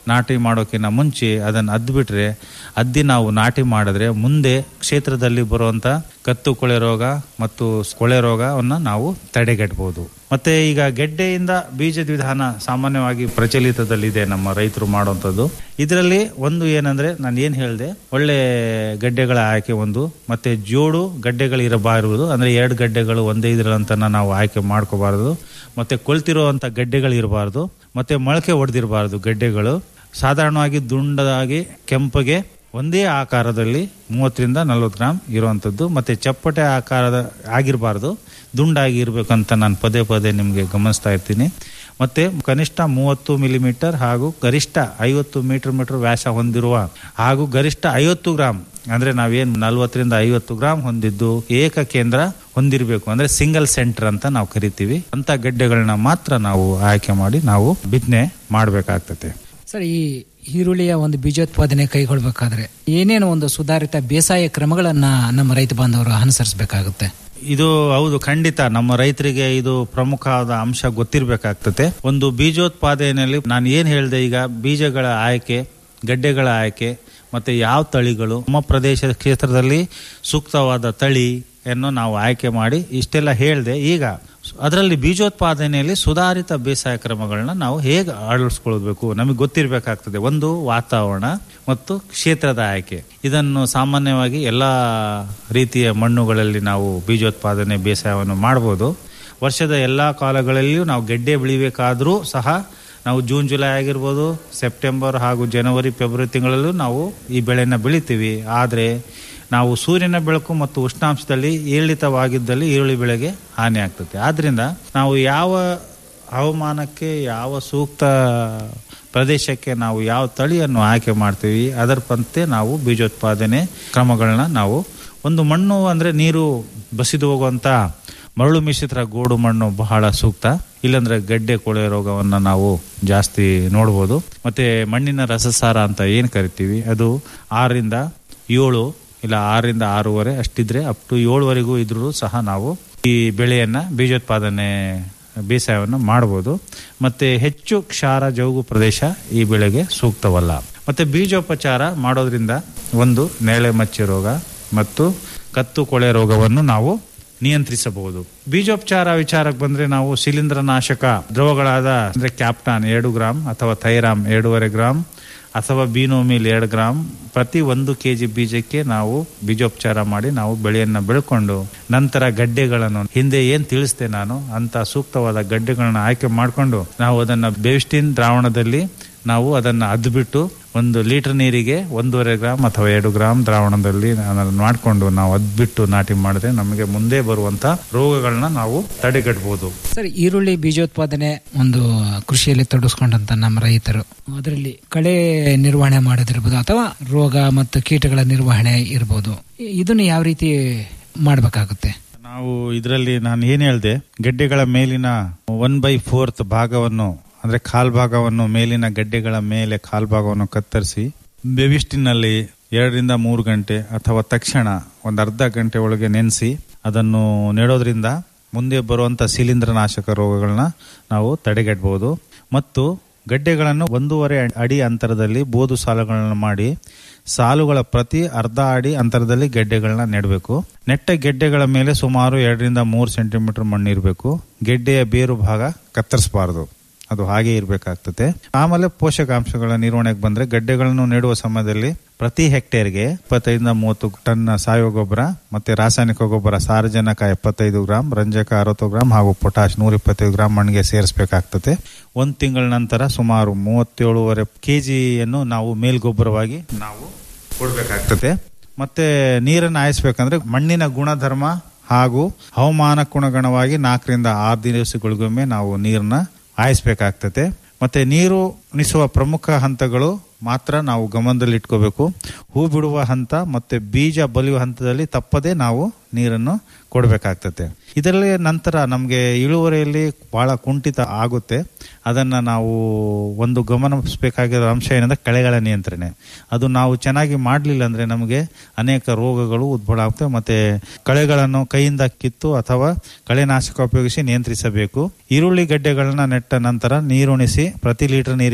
ನಾಟಿ ಮಾಡೋಕ್ಕಿಂತ ಮುಂಚೆ ಅದನ್ನು ಅದ್ಬಿಟ್ರೆ ಅದ್ದಿ ನಾವು ನಾಟಿ ಮಾಡಿದ್ರೆ ಮುಂದೆ ಕ್ಷೇತ್ರದಲ್ಲಿ ಬರುವಂತ ಕತ್ತು ಕೊಳೆ ರೋಗ ಮತ್ತು ಕೊಳೆ ರೋಗವನ್ನು ನಾವು ತಡೆಗಟ್ಟಬಹುದು ಮತ್ತೆ ಈಗ ಗೆಡ್ಡೆಯಿಂದ ಬೀಜದ ವಿಧಾನ ಸಾಮಾನ್ಯವಾಗಿ ಪ್ರಚಲಿತದಲ್ಲಿದೆ ನಮ್ಮ ರೈತರು ಮಾಡುವಂಥದ್ದು ಇದರಲ್ಲಿ ಒಂದು ಏನಂದ್ರೆ ನಾನು ಏನು ಹೇಳಿದೆ ಒಳ್ಳೆ ಗಡ್ಡೆಗಳ ಆಯ್ಕೆ ಒಂದು ಮತ್ತೆ ಜೋಡು ಗಡ್ಡೆಗಳು ಇರಬಾರದು ಅಂದ್ರೆ ಎರಡು ಗಡ್ಡೆಗಳು ಒಂದೇ ಇದ್ರಂತ ನಾವು ಆಯ್ಕೆ ಮಾಡ್ಕೋಬಾರದು ಮತ್ತೆ ಕೊಳ್ತಿರುವಂತ ಗಡ್ಡೆಗಳು ಇರಬಾರ್ದು ಮತ್ತೆ ಮೊಳಕೆ ಹೊಡೆದಿರಬಾರ್ದು ಗಡ್ಡೆಗಳು ಸಾಧಾರಣವಾಗಿ ದುಂಡಾಗಿ ಕೆಂಪಗೆ ಒಂದೇ ಆಕಾರದಲ್ಲಿ ಮೂವತ್ತರಿಂದ ನಲ್ವತ್ತು ಗ್ರಾಮ್ ಇರುವಂಥದ್ದು ಮತ್ತೆ ಚಪ್ಪಟೆ ಆಕಾರದ ಆಗಿರಬಾರ್ದು ದುಂಡಾಗಿ ಇರಬೇಕಂತ ನಾನು ಪದೇ ಪದೇ ನಿಮಗೆ ಗಮನಿಸ್ತಾ ಇರ್ತೀನಿ ಮತ್ತೆ ಕನಿಷ್ಠ ಮೂವತ್ತು ಮಿಲಿಮೀಟರ್ ಹಾಗೂ ಗರಿಷ್ಠ ಐವತ್ತು ಮೀಟರ್ ಮೀಟರ್ ವ್ಯಾಸ ಹೊಂದಿರುವ ಹಾಗೂ ಗರಿಷ್ಠ ಐವತ್ತು ಗ್ರಾಮ್ ಅಂದ್ರೆ ನಾವೇನು ನಲ್ವತ್ತರಿಂದ ಐವತ್ತು ಗ್ರಾಮ್ ಹೊಂದಿದ್ದು ಏಕ ಕೇಂದ್ರ ಹೊಂದಿರಬೇಕು ಅಂದ್ರೆ ಸಿಂಗಲ್ ಸೆಂಟರ್ ಅಂತ ನಾವು ಕರಿತೀವಿ ಅಂತ ಗಡ್ಡೆಗಳನ್ನ ಮಾತ್ರ ನಾವು ಆಯ್ಕೆ ಮಾಡಿ ನಾವು ಬಿತ್ತನೆ ಮಾಡಬೇಕಾಗ್ತದೆ ಸರ್ ಈ ಈರುಳ್ಳಿಯ ಒಂದು ಬೀಜೋತ್ಪಾದನೆ ಕೈಗೊಳ್ಬೇಕಾದ್ರೆ ಏನೇನು ಒಂದು ಸುಧಾರಿತ ಬೇಸಾಯ ಕ್ರಮಗಳನ್ನ ನಮ್ಮ ರೈತ ಬಾಂಧವರು ಅನುಸರಿಸಬೇಕಾಗುತ್ತೆ ಇದು ಹೌದು ಖಂಡಿತ ನಮ್ಮ ರೈತರಿಗೆ ಇದು ಪ್ರಮುಖವಾದ ಅಂಶ ಗೊತ್ತಿರಬೇಕಾಗ್ತದೆ ಒಂದು ಬೀಜೋತ್ಪಾದನೆಯಲ್ಲಿ ನಾನು ಏನು ಹೇಳಿದೆ ಈಗ ಬೀಜಗಳ ಆಯ್ಕೆ ಗಡ್ಡೆಗಳ ಆಯ್ಕೆ ಮತ್ತೆ ಯಾವ ತಳಿಗಳು ನಮ್ಮ ಪ್ರದೇಶದ ಕ್ಷೇತ್ರದಲ್ಲಿ ಸೂಕ್ತವಾದ ತಳಿಯನ್ನು ನಾವು ಆಯ್ಕೆ ಮಾಡಿ ಇಷ್ಟೆಲ್ಲ ಹೇಳಿದೆ ಈಗ ಅದರಲ್ಲಿ ಬೀಜೋತ್ಪಾದನೆಯಲ್ಲಿ ಸುಧಾರಿತ ಬೇಸಾಯ ಕ್ರಮಗಳನ್ನ ನಾವು ಹೇಗೆ ಅಳವಡಿಸ್ಕೊಳ್ಬೇಕು ನಮಗೆ ಗೊತ್ತಿರಬೇಕಾಗ್ತದೆ ಒಂದು ವಾತಾವರಣ ಮತ್ತು ಕ್ಷೇತ್ರದ ಆಯ್ಕೆ ಇದನ್ನು ಸಾಮಾನ್ಯವಾಗಿ ಎಲ್ಲ ರೀತಿಯ ಮಣ್ಣುಗಳಲ್ಲಿ ನಾವು ಬೀಜೋತ್ಪಾದನೆ ಬೇಸಾಯವನ್ನು ಮಾಡ್ಬೋದು ವರ್ಷದ ಎಲ್ಲ ಕಾಲಗಳಲ್ಲಿಯೂ ನಾವು ಗೆಡ್ಡೆ ಬೆಳಿಬೇಕಾದರೂ ಸಹ ನಾವು ಜೂನ್ ಜುಲೈ ಆಗಿರ್ಬೋದು ಸೆಪ್ಟೆಂಬರ್ ಹಾಗೂ ಜನವರಿ ಫೆಬ್ರವರಿ ತಿಂಗಳಲ್ಲೂ ನಾವು ಈ ಬೆಳೆಯನ್ನು ಬೆಳಿತೀವಿ ಆದರೆ ನಾವು ಸೂರ್ಯನ ಬೆಳಕು ಮತ್ತು ಉಷ್ಣಾಂಶದಲ್ಲಿ ಏರಿಳಿತವಾಗಿದ್ದಲ್ಲಿ ಈರುಳ್ಳಿ ಬೆಳೆಗೆ ಹಾನಿ ಆಗ್ತದೆ ಆದ್ರಿಂದ ನಾವು ಯಾವ ಹವಾಮಾನಕ್ಕೆ ಯಾವ ಸೂಕ್ತ ಪ್ರದೇಶಕ್ಕೆ ನಾವು ಯಾವ ತಳಿಯನ್ನು ಆಯ್ಕೆ ಮಾಡ್ತೀವಿ ಅದರ ಪಂತೆ ನಾವು ಬೀಜೋತ್ಪಾದನೆ ಕ್ರಮಗಳನ್ನ ನಾವು ಒಂದು ಮಣ್ಣು ಅಂದ್ರೆ ನೀರು ಬಸಿದು ಹೋಗುವಂತ ಮರಳು ಮಿಶ್ರಿತ ಗೋಡು ಮಣ್ಣು ಬಹಳ ಸೂಕ್ತ ಇಲ್ಲಾಂದ್ರೆ ಗಡ್ಡೆ ಕೊಳೆ ರೋಗವನ್ನು ನಾವು ಜಾಸ್ತಿ ನೋಡ್ಬೋದು ಮತ್ತೆ ಮಣ್ಣಿನ ರಸಸಾರ ಅಂತ ಏನು ಕರಿತೀವಿ ಅದು ಆರರಿಂದ ಏಳು ಇಲ್ಲ ಆರರಿಂದ ಆರೂವರೆ ಅಷ್ಟಿದ್ರೆ ಅಪ್ ಟು ಏಳುವರೆಗೂ ಇದ್ರೂ ಸಹ ನಾವು ಈ ಬೆಳೆಯನ್ನ ಬೀಜೋತ್ಪಾದನೆ ಬೇಸಾಯವನ್ನು ಮಾಡಬಹುದು ಮತ್ತೆ ಹೆಚ್ಚು ಕ್ಷಾರ ಜೌಗು ಪ್ರದೇಶ ಈ ಬೆಳೆಗೆ ಸೂಕ್ತವಲ್ಲ ಮತ್ತೆ ಬೀಜೋಪಚಾರ ಮಾಡೋದ್ರಿಂದ ಒಂದು ನೇಳೆ ಮಚ್ಚೆ ರೋಗ ಮತ್ತು ಕತ್ತು ಕೊಳೆ ರೋಗವನ್ನು ನಾವು ನಿಯಂತ್ರಿಸಬಹುದು ಬೀಜೋಪಚಾರ ವಿಚಾರಕ್ಕೆ ಬಂದ್ರೆ ನಾವು ಶಿಲೀಂಧ್ರನಾಶಕ ದ್ರವಗಳಾದ ಅಂದ್ರೆ ಕ್ಯಾಪ್ಟಾನ್ ಎರಡು ಗ್ರಾಮ್ ಅಥವಾ ಥೈರಾಮ್ ಎರಡೂವರೆ ಗ್ರಾಮ್ ಅಥವಾ ಬೀನೋಮಿಲ್ ಎರಡು ಗ್ರಾಮ್ ಪ್ರತಿ ಒಂದು ಕೆಜಿ ಬೀಜಕ್ಕೆ ನಾವು ಬೀಜೋಪಚಾರ ಮಾಡಿ ನಾವು ಬೆಳೆಯನ್ನ ಬೆಳ್ಕೊಂಡು ನಂತರ ಗಡ್ಡೆಗಳನ್ನು ಹಿಂದೆ ಏನ್ ತಿಳಿಸ್ದೆ ನಾನು ಅಂತ ಸೂಕ್ತವಾದ ಗಡ್ಡೆಗಳನ್ನ ಆಯ್ಕೆ ಮಾಡಿಕೊಂಡು ನಾವು ಅದನ್ನ ಬೇವಿಸ್ಟಿನ್ ದ್ರಾವಣದಲ್ಲಿ ನಾವು ಅದನ್ನ ಅದ್ಬಿಟ್ಟು ಒಂದು ಲೀಟರ್ ನೀರಿಗೆ ಒಂದೂವರೆ ಗ್ರಾಮ್ ಅಥವಾ ಎರಡು ಗ್ರಾಮ್ ದ್ರಾವಣದಲ್ಲಿ ಅದನ್ನ ಮಾಡಿಕೊಂಡು ನಾವು ಅದ್ಬಿಟ್ಟು ನಾಟಿ ಮಾಡಿದ್ರೆ ನಮಗೆ ಮುಂದೆ ಬರುವಂತ ರೋಗಗಳನ್ನ ನಾವು ತಡೆಗಟ್ಟಬಹುದು ಸರ್ ಈರುಳ್ಳಿ ಬೀಜೋತ್ಪಾದನೆ ಒಂದು ಕೃಷಿಯಲ್ಲಿ ತೊಡಗಿಸ್ಕೊಂಡಂತ ನಮ್ಮ ರೈತರು ಅದರಲ್ಲಿ ಕಳೆ ನಿರ್ವಹಣೆ ಮಾಡೋದಿರ್ಬೋದು ಅಥವಾ ರೋಗ ಮತ್ತು ಕೀಟಗಳ ನಿರ್ವಹಣೆ ಇರ್ಬೋದು ಇದನ್ನು ಯಾವ ರೀತಿ ಮಾಡಬೇಕಾಗುತ್ತೆ ನಾವು ಇದರಲ್ಲಿ ನಾನು ಏನ್ ಹೇಳ್ದೆ ಗೆಡ್ಡೆಗಳ ಮೇಲಿನ ಒನ್ ಬೈ ಫೋರ್ತ್ ಭಾಗವನ್ನು ಅಂದ್ರೆ ಕಾಲ್ ಭಾಗವನ್ನು ಮೇಲಿನ ಗಡ್ಡೆಗಳ ಮೇಲೆ ಕಾಲ್ ಭಾಗವನ್ನು ಕತ್ತರಿಸಿ ಬೆವಿಸ್ಟಿನಲ್ಲಿ ಎರಡರಿಂದ ಮೂರು ಗಂಟೆ ಅಥವಾ ತಕ್ಷಣ ಒಂದು ಅರ್ಧ ಗಂಟೆ ಒಳಗೆ ನೆನೆಸಿ ಅದನ್ನು ನೆಡೋದ್ರಿಂದ ಮುಂದೆ ಬರುವಂತ ಶಿಲೀಂಧ್ರನಾಶಕ ರೋಗಗಳನ್ನ ನಾವು ತಡೆಗಟ್ಟಬಹುದು ಮತ್ತು ಗಡ್ಡೆಗಳನ್ನು ಒಂದೂವರೆ ಅಡಿ ಅಂತರದಲ್ಲಿ ಬೋದು ಸಾಲುಗಳನ್ನು ಮಾಡಿ ಸಾಲುಗಳ ಪ್ರತಿ ಅರ್ಧ ಅಡಿ ಅಂತರದಲ್ಲಿ ಗೆಡ್ಡೆಗಳನ್ನ ನೆಡಬೇಕು ನೆಟ್ಟ ಗೆಡ್ಡೆಗಳ ಮೇಲೆ ಸುಮಾರು ಎರಡರಿಂದ ಮೂರು ಸೆಂಟಿಮೀಟರ್ ಮಣ್ಣು ಇರಬೇಕು ಗೆಡ್ಡೆಯ ಬೇರು ಭಾಗ ಕತ್ತರಿಸಬಾರದು ಅದು ಹಾಗೆ ಇರಬೇಕಾಗ್ತದೆ ಆಮೇಲೆ ಪೋಷಕಾಂಶಗಳ ನಿರ್ವಹಣೆಗೆ ಬಂದ್ರೆ ಗಡ್ಡೆಗಳನ್ನು ನೆಡುವ ಸಮಯದಲ್ಲಿ ಪ್ರತಿ ಹೆಕ್ಟೇರ್ಗೆ ಇಪ್ಪತ್ತೈದರಿಂದ ಮೂವತ್ತು ಟನ್ ಸಾವಯವ ಗೊಬ್ಬರ ಮತ್ತೆ ರಾಸಾಯನಿಕ ಗೊಬ್ಬರ ಸಾರಜನಕ ಎಪ್ಪತ್ತೈದು ಗ್ರಾಂ ರಂಜಕ ಅರವತ್ತು ಗ್ರಾಂ ಹಾಗೂ ಪೊಟಾಶ್ ನೂರ ಇಪ್ಪತ್ತೈದು ಗ್ರಾಂ ಮಣ್ಣಿಗೆ ಸೇರಿಸಬೇಕಾಗ್ತದೆ ಒಂದು ತಿಂಗಳ ನಂತರ ಸುಮಾರು ಮೂವತ್ತೇಳುವರೆ ಕೆಜಿಯನ್ನು ನಾವು ಮೇಲ್ಗೊಬ್ಬರವಾಗಿ ನಾವು ಕೊಡಬೇಕಾಗ್ತದೆ ಮತ್ತೆ ನೀರನ್ನು ಹಾಯಿಸ್ಬೇಕಂದ್ರೆ ಮಣ್ಣಿನ ಗುಣಧರ್ಮ ಹಾಗೂ ಹವಾಮಾನಕ್ಕುಣಗಣವಾಗಿ ನಾಲ್ಕರಿಂದ ಆರು ದಿವಸಗಳಿಗೊಮ್ಮೆ ನಾವು ನೀರನ್ನ ಹಾಯಿಸ್ಬೇಕಾಗ್ತದೆ ಮತ್ತೆ ನೀರು ಉಣಿಸುವ ಪ್ರಮುಖ ಹಂತಗಳು ಮಾತ್ರ ನಾವು ಗಮನದಲ್ಲಿ ಇಟ್ಕೋಬೇಕು ಹೂ ಬಿಡುವ ಹಂತ ಮತ್ತೆ ಬೀಜ ಬಲಿಯುವ ಹಂತದಲ್ಲಿ ತಪ್ಪದೆ ನಾವು ನೀರನ್ನು ಕೊಡಬೇಕಾಗ್ತದೆ ಇದರಲ್ಲಿ ನಂತರ ನಮಗೆ ಇಳುವರಿಯಲ್ಲಿ ಬಹಳ ಕುಂಠಿತ ಆಗುತ್ತೆ ಅದನ್ನ ನಾವು ಒಂದು ಗಮನಿಸಬೇಕಾಗಿರೋ ಅಂಶ ಏನಂದ್ರೆ ಕಳೆಗಳ ನಿಯಂತ್ರಣೆ ಅದು ನಾವು ಚೆನ್ನಾಗಿ ಮಾಡಲಿಲ್ಲ ಅಂದ್ರೆ ನಮಗೆ ಅನೇಕ ರೋಗಗಳು ಉದ್ಭವ ಆಗ್ತವೆ ಮತ್ತೆ ಕಳೆಗಳನ್ನು ಕೈಯಿಂದ ಕಿತ್ತು ಅಥವಾ ಕಳೆನಾಶಕ ಉಪಯೋಗಿಸಿ ನಿಯಂತ್ರಿಸಬೇಕು ಈರುಳ್ಳಿ ಗಡ್ಡೆಗಳನ್ನ ನೆಟ್ಟ ನಂತರ ನೀರುಣಿಸಿ ಪ್ರತಿ ಲೀಟರ್ ನೀರಿಗೆ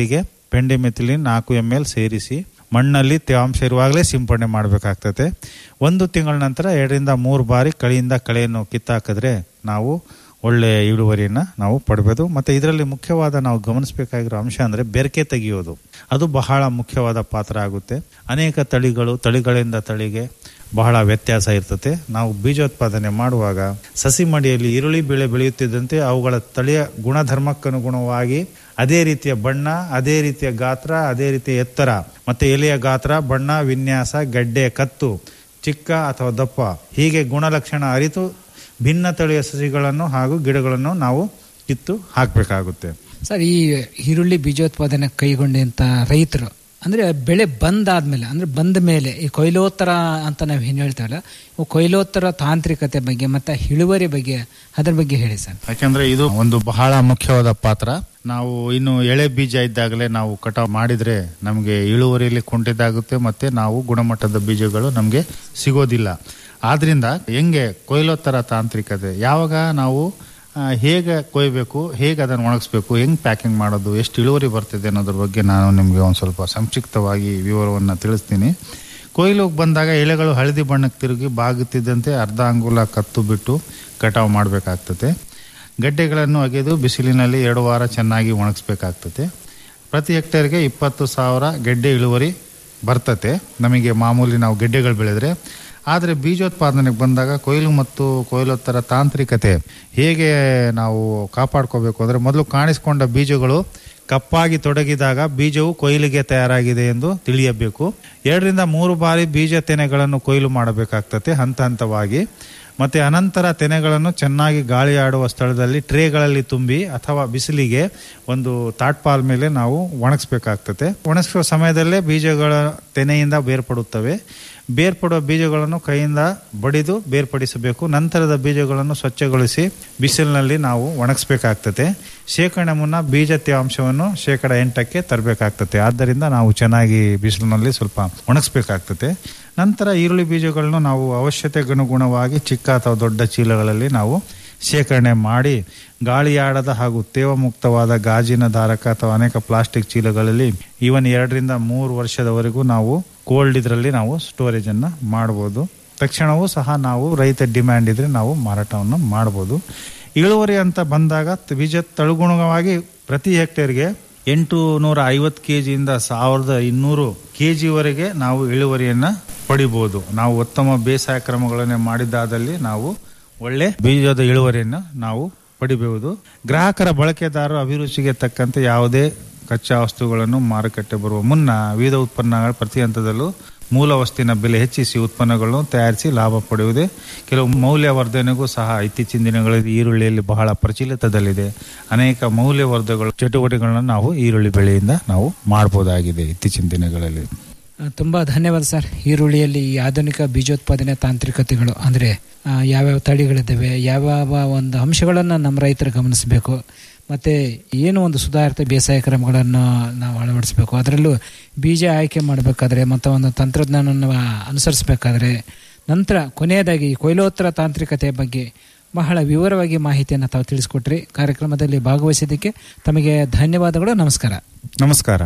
ಪೆಂಡಿಮೆಥಿಲಿನ್ ನಾಲ್ಕು ಎಮ್ ಎಲ್ ಸೇರಿಸಿ ಮಣ್ಣಲ್ಲಿ ತೇವಾಂಶ ಇರುವಾಗಲೇ ಸಿಂಪಡಣೆ ಮಾಡಬೇಕಾಗ್ತದೆ ಒಂದು ತಿಂಗಳ ನಂತರ ಎರಡರಿಂದ ಮೂರು ಬಾರಿ ಕಳೆಯಿಂದ ಕಳೆಯನ್ನು ಕಿತ್ತಾಕಿದ್ರೆ ನಾವು ಒಳ್ಳೆಯ ಇಳುವರಿಯನ್ನು ನಾವು ಪಡಬಹುದು ಮತ್ತು ಇದರಲ್ಲಿ ಮುಖ್ಯವಾದ ನಾವು ಗಮನಿಸಬೇಕಾಗಿರೋ ಅಂಶ ಅಂದರೆ ಬೆರಕೆ ತೆಗೆಯೋದು ಅದು ಬಹಳ ಮುಖ್ಯವಾದ ಪಾತ್ರ ಆಗುತ್ತೆ ಅನೇಕ ತಳಿಗಳು ತಳಿಗಳಿಂದ ತಳಿಗೆ ಬಹಳ ವ್ಯತ್ಯಾಸ ಇರ್ತದೆ ನಾವು ಬೀಜೋತ್ಪಾದನೆ ಮಾಡುವಾಗ ಸಸಿ ಮಡಿಯಲ್ಲಿ ಈರುಳ್ಳಿ ಬೆಳೆ ಬೆಳೆಯುತ್ತಿದ್ದಂತೆ ಅವುಗಳ ತಳಿಯ ಗುಣಧರ್ಮಕ್ಕನುಗುಣವಾಗಿ ಅದೇ ರೀತಿಯ ಬಣ್ಣ ಅದೇ ರೀತಿಯ ಗಾತ್ರ ಅದೇ ರೀತಿಯ ಎತ್ತರ ಮತ್ತೆ ಎಲೆಯ ಗಾತ್ರ ಬಣ್ಣ ವಿನ್ಯಾಸ ಗಡ್ಡೆ ಕತ್ತು ಚಿಕ್ಕ ಅಥವಾ ದಪ್ಪ ಹೀಗೆ ಗುಣಲಕ್ಷಣ ಅರಿತು ಭಿನ್ನ ತಳಿಯ ಸಸಿಗಳನ್ನು ಹಾಗೂ ಗಿಡಗಳನ್ನು ನಾವು ಕಿತ್ತು ಹಾಕಬೇಕಾಗುತ್ತೆ ಸರ್ ಈ ಈರುಳ್ಳಿ ಬೀಜೋತ್ಪಾದನೆ ಕೈಗೊಂಡಂತ ರೈತರು ಅಂದ್ರೆ ಬೆಳೆ ಬಂದಾದ್ಮೇಲೆ ಅಂದ್ರೆ ಬಂದ ಮೇಲೆ ಈ ಕೊಯ್ಲೋತ್ತರ ಅಂತ ನಾವು ಏನು ಹೇಳ್ತಾವಲ್ಲ ಈ ಕೊಯ್ಲೋತ್ತರ ತಾಂತ್ರಿಕತೆ ಬಗ್ಗೆ ಮತ್ತೆ ಇಳುವರಿ ಬಗ್ಗೆ ಅದ್ರ ಬಗ್ಗೆ ಹೇಳಿ ಸರ್ ಯಾಕಂದ್ರೆ ಇದು ಒಂದು ಬಹಳ ಮುಖ್ಯವಾದ ಪಾತ್ರ ನಾವು ಇನ್ನು ಎಳೆ ಬೀಜ ಇದ್ದಾಗಲೇ ನಾವು ಕಟಾವು ಮಾಡಿದ್ರೆ ನಮಗೆ ಇಳುವರಿಯಲ್ಲಿ ಕುಂಠಿತಾಗುತ್ತೆ ಮತ್ತೆ ನಾವು ಗುಣಮಟ್ಟದ ಬೀಜಗಳು ನಮಗೆ ಸಿಗೋದಿಲ್ಲ ಆದ್ರಿಂದ ಹೆಂಗೆ ಕೊಯ್ಲೋತ್ತರ ತಾಂತ್ರಿಕತೆ ಯಾವಾಗ ನಾವು ಆ, ಹೇಗೆ ಕೊಯ್ಬೇಕು ಹೇಗೆ ಅದನ್ನು ಒಣಗಿಸ್ಬೇಕು ಹೆಂಗೆ ಪ್ಯಾಕಿಂಗ್ ಮಾಡೋದು ಎಷ್ಟು ಇಳುವರಿ ಬರ್ತಿದೆ ಅನ್ನೋದ್ರ ಬಗ್ಗೆ ನಾನು ನಿಮಗೆ ಒಂದು ಸ್ವಲ್ಪ ಸಂಕ್ಷಿಪ್ತವಾಗಿ ವಿವರವನ್ನು ತಿಳಿಸ್ತೀನಿ ಕೊಯ್ಲಿಗೆ ಬಂದಾಗ ಎಲೆಗಳು ಹಳದಿ ಬಣ್ಣಕ್ಕೆ ತಿರುಗಿ ಬಾಗುತ್ತಿದ್ದಂತೆ ಅರ್ಧ ಅಂಗುಲ ಕತ್ತು ಬಿಟ್ಟು ಕಟಾವು ಮಾಡಬೇಕಾಗ್ತದೆ ಗಡ್ಡೆಗಳನ್ನು ಅಗೆದು ಬಿಸಿಲಿನಲ್ಲಿ ಎರಡು ವಾರ ಚೆನ್ನಾಗಿ ಒಣಗಿಸ್ಬೇಕಾಗ್ತದೆ ಪ್ರತಿ ಹೆಕ್ಟೇರ್ಗೆ ಇಪ್ಪತ್ತು ಸಾವಿರ ಗೆಡ್ಡೆ ಇಳುವರಿ ಬರ್ತತೆ ನಮಗೆ ಮಾಮೂಲಿ ನಾವು ಗೆಡ್ಡೆಗಳು ಬೆಳೆದ್ರೆ ಆದರೆ ಬೀಜೋತ್ಪಾದನೆಗೆ ಬಂದಾಗ ಕೊಯ್ಲು ಮತ್ತು ಕೊಯ್ಲೋತ್ತರ ತಾಂತ್ರಿಕತೆ ಹೇಗೆ ನಾವು ಕಾಪಾಡ್ಕೋಬೇಕು ಅಂದರೆ ಮೊದಲು ಕಾಣಿಸ್ಕೊಂಡ ಬೀಜಗಳು ಕಪ್ಪಾಗಿ ತೊಡಗಿದಾಗ ಬೀಜವು ಕೊಯ್ಲಿಗೆ ತಯಾರಾಗಿದೆ ಎಂದು ತಿಳಿಯಬೇಕು ಎರಡರಿಂದ ಮೂರು ಬಾರಿ ಬೀಜ ತೆನೆಗಳನ್ನು ಕೊಯ್ಲು ಮಾಡಬೇಕಾಗ್ತದೆ ಹಂತ ಹಂತವಾಗಿ ಮತ್ತೆ ಅನಂತರ ತೆನೆಗಳನ್ನು ಚೆನ್ನಾಗಿ ಗಾಳಿ ಆಡುವ ಸ್ಥಳದಲ್ಲಿ ಟ್ರೇಗಳಲ್ಲಿ ತುಂಬಿ ಅಥವಾ ಬಿಸಿಲಿಗೆ ಒಂದು ತಾಟ್ಪಾಲ್ ಮೇಲೆ ನಾವು ಒಣಗಿಸ್ಬೇಕಾಗ್ತದೆ ಒಣಗಿಸುವ ಸಮಯದಲ್ಲೇ ಬೀಜಗಳ ತೆನೆಯಿಂದ ಬೇರ್ಪಡುತ್ತವೆ ಬೇರ್ಪಡುವ ಬೀಜಗಳನ್ನು ಕೈಯಿಂದ ಬಡಿದು ಬೇರ್ಪಡಿಸಬೇಕು ನಂತರದ ಬೀಜಗಳನ್ನು ಸ್ವಚ್ಛಗೊಳಿಸಿ ಬಿಸಿಲಿನಲ್ಲಿ ನಾವು ಒಣಗಿಸ್ಬೇಕಾಗ್ತದೆ ಶೇಖರಣೆ ಮುನ್ನ ಬೀಜ ತೇವಾಂಶವನ್ನು ಶೇಕಡ ಎಂಟಕ್ಕೆ ತರಬೇಕಾಗ್ತದೆ ಆದ್ದರಿಂದ ನಾವು ಚೆನ್ನಾಗಿ ಬಿಸಿಲಿನಲ್ಲಿ ಸ್ವಲ್ಪ ಒಣಗಿಸ್ಬೇಕಾಗ್ತದೆ ನಂತರ ಈರುಳ್ಳಿ ಬೀಜಗಳನ್ನು ನಾವು ಅವಶ್ಯಕತೆಗನುಗುಣವಾಗಿ ಚಿಕ್ಕ ಅಥವಾ ದೊಡ್ಡ ಚೀಲಗಳಲ್ಲಿ ನಾವು ಶೇಖರಣೆ ಮಾಡಿ ಗಾಳಿಯಾಡದ ಹಾಗೂ ತೇವಮುಕ್ತವಾದ ಗಾಜಿನ ಧಾರಕ ಅಥವಾ ಅನೇಕ ಪ್ಲಾಸ್ಟಿಕ್ ಚೀಲಗಳಲ್ಲಿ ಈವನ್ ಎರಡರಿಂದ ಮೂರು ವರ್ಷದವರೆಗೂ ನಾವು ಕೋಲ್ಡ್ ಇದರಲ್ಲಿ ನಾವು ಸ್ಟೋರೇಜ್ ಅನ್ನ ಮಾಡಬಹುದು ತಕ್ಷಣವೂ ಸಹ ನಾವು ರೈತ ಡಿಮ್ಯಾಂಡ್ ಇದ್ರೆ ನಾವು ಮಾರಾಟವನ್ನು ಮಾಡಬಹುದು ಇಳುವರಿ ಅಂತ ಬಂದಾಗ ತ- ಬೀಜ ತಳುಗುಣವಾಗಿ ಪ್ರತಿ ಹೆಕ್ಟೇರ್ಗೆ ಎಂಟು ನೂರ ಐವತ್ತು ಕೆ ಜಿಯಿಂದ ಸಾವಿರದ ಇನ್ನೂರು ಕೆ ಜಿವರೆಗೆ ನಾವು ಇಳುವರಿಯನ್ನ ಪಡಿಬಹುದು ನಾವು ಉತ್ತಮ ಬೇಸಾಯ ಕ್ರಮಗಳನ್ನೇ ಮಾಡಿದ್ದಾದಲ್ಲಿ ನಾವು ಒಳ್ಳೆ ಬೀಜದ ಇಳುವರಿಯನ್ನು ನಾವು ಪಡಿಬಹುದು ಗ್ರಾಹಕರ ಬಳಕೆದಾರರ ಅಭಿರುಚಿಗೆ ತಕ್ಕಂತೆ ಯಾವುದೇ ಕಚ್ಚಾ ವಸ್ತುಗಳನ್ನು ಮಾರುಕಟ್ಟೆ ಬರುವ ಮುನ್ನ ವಿವಿಧ ಉತ್ಪನ್ನಗಳ ಪ್ರತಿ ಹಂತದಲ್ಲೂ ಮೂಲ ವಸ್ತುವಿನ ಬೆಲೆ ಹೆಚ್ಚಿಸಿ ಉತ್ಪನ್ನಗಳನ್ನು ತಯಾರಿಸಿ ಲಾಭ ಪಡೆಯುವುದೇ ಕೆಲವು ಮೌಲ್ಯವರ್ಧನೆಗೂ ಸಹ ಇತ್ತೀಚಿನ ದಿನಗಳಲ್ಲಿ ಈರುಳ್ಳಿಯಲ್ಲಿ ಬಹಳ ಪ್ರಚಲಿತದಲ್ಲಿದೆ ಅನೇಕ ಮೌಲ್ಯವರ್ಧಗಳು ಚಟುವಟಿಕೆಗಳನ್ನು ನಾವು ಈರುಳ್ಳಿ ಬೆಳೆಯಿಂದ ನಾವು ಮಾಡಬಹುದಾಗಿದೆ ಇತ್ತೀಚಿನ ದಿನಗಳಲ್ಲಿ ಆ, ತುಂಬಾ ಧನ್ಯವಾದ ಸರ್ ಈರುಳ್ಳಿಯಲ್ಲಿ ಈ ಆಧುನಿಕ ಬೀಜೋತ್ಪಾದನೆ ತಾಂತ್ರಿಕತೆಗಳು ಅಂದ್ರೆ ಆ, ಯಾವ್ಯಾವ ತಳಿಗಳಿದ್ದಾವೆ ಯಾವ್ಯಾವ ಒಂದು ಅಂಶಗಳನ್ನು ನಮ್ಮ ರೈತರು ಗಮನಿಸಬೇಕು ಮತ್ತೆ ಏನು ಒಂದು ಸುಧಾರಿತ ಬೇಸಾಯ ಕ್ರಮಗಳನ್ನು ನಾವು ಅಳವಡಿಸಬೇಕು ಅದರಲ್ಲೂ ಬೀಜ ಆಯ್ಕೆ ಮಾಡಬೇಕಾದ್ರೆ ಮತ್ತು ಒಂದು ತಂತ್ರಜ್ಞಾನವನ್ನು ಅನುಸರಿಸಬೇಕಾದ್ರೆ ನಂತರ ಕೊನೆಯದಾಗಿ ಈ ಕೊಯ್ಲೋತ್ತರ ತಾಂತ್ರಿಕತೆ ಬಗ್ಗೆ ಬಹಳ ವಿವರವಾಗಿ ಮಾಹಿತಿಯನ್ನು ತಾವು ತಿಳಿಸ್ಕೊಟ್ರಿ ಕಾರ್ಯಕ್ರಮದಲ್ಲಿ ಭಾಗವಹಿಸಿದ್ದಕ್ಕೆ ತಮಗೆ ಧನ್ಯವಾದಗಳು ನಮಸ್ಕಾರ ನಮಸ್ಕಾರ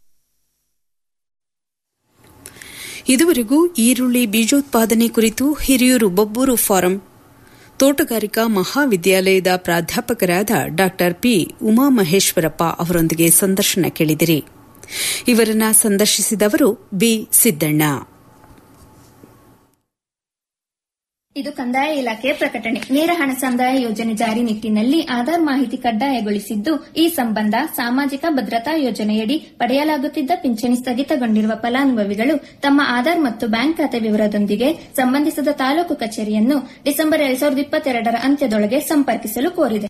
ಇದುವರೆಗೂ ಈರುಳ್ಳಿ ಬೀಜೋತ್ಪಾದನೆ ಕುರಿತು ಹಿರಿಯೂರು ಬೊಬ್ಬೂರು ಫಾರಂ ತೋಟಗಾರಿಕಾ ಮಹಾವಿದ್ಯಾಲಯದ ಪ್ರಾಧ್ಯಾಪಕರಾದ ಡಾ ಪಿ ಉಮಾಮಹೇಶ್ವರಪ್ಪ ಅವರೊಂದಿಗೆ ಸಂದರ್ಶನ ಕೇಳಿದಿರಿ ಇವರನ್ನ ಸಂದರ್ಶಿಸಿದವರು ಬಿ ಸಿದ್ದಣ್ಣ ಇದು ಕಂದಾಯ ಇಲಾಖೆಯ ಪ್ರಕಟಣೆ ನೇರ ಹಣ ಸಂದಾಯ ಯೋಜನೆ ಜಾರಿ ನಿಟ್ಟಿನಲ್ಲಿ ಆಧಾರ್ ಮಾಹಿತಿ ಕಡ್ಡಾಯಗೊಳಿಸಿದ್ದು ಈ ಸಂಬಂಧ ಸಾಮಾಜಿಕ ಭದ್ರತಾ ಯೋಜನೆಯಡಿ ಪಡೆಯಲಾಗುತ್ತಿದ್ದ ಪಿಂಚಣಿ ಸ್ಥಗಿತಗೊಂಡಿರುವ ಫಲಾನುಭವಿಗಳು ತಮ್ಮ ಆಧಾರ್ ಮತ್ತು ಬ್ಯಾಂಕ್ ಖಾತೆ ವಿವರದೊಂದಿಗೆ ಸಂಬಂಧಿಸಿದ ತಾಲೂಕು ಕಚೇರಿಯನ್ನು ಡಿಸೆಂಬರ್ ಎರಡ್ ಸಾವಿರದ ಇಪ್ಪತ್ತೆರಡರ ಅಂತ್ಯದೊಳಗೆ ಸಂಪರ್ಕಿಸಲು ಕೋರಿದೆ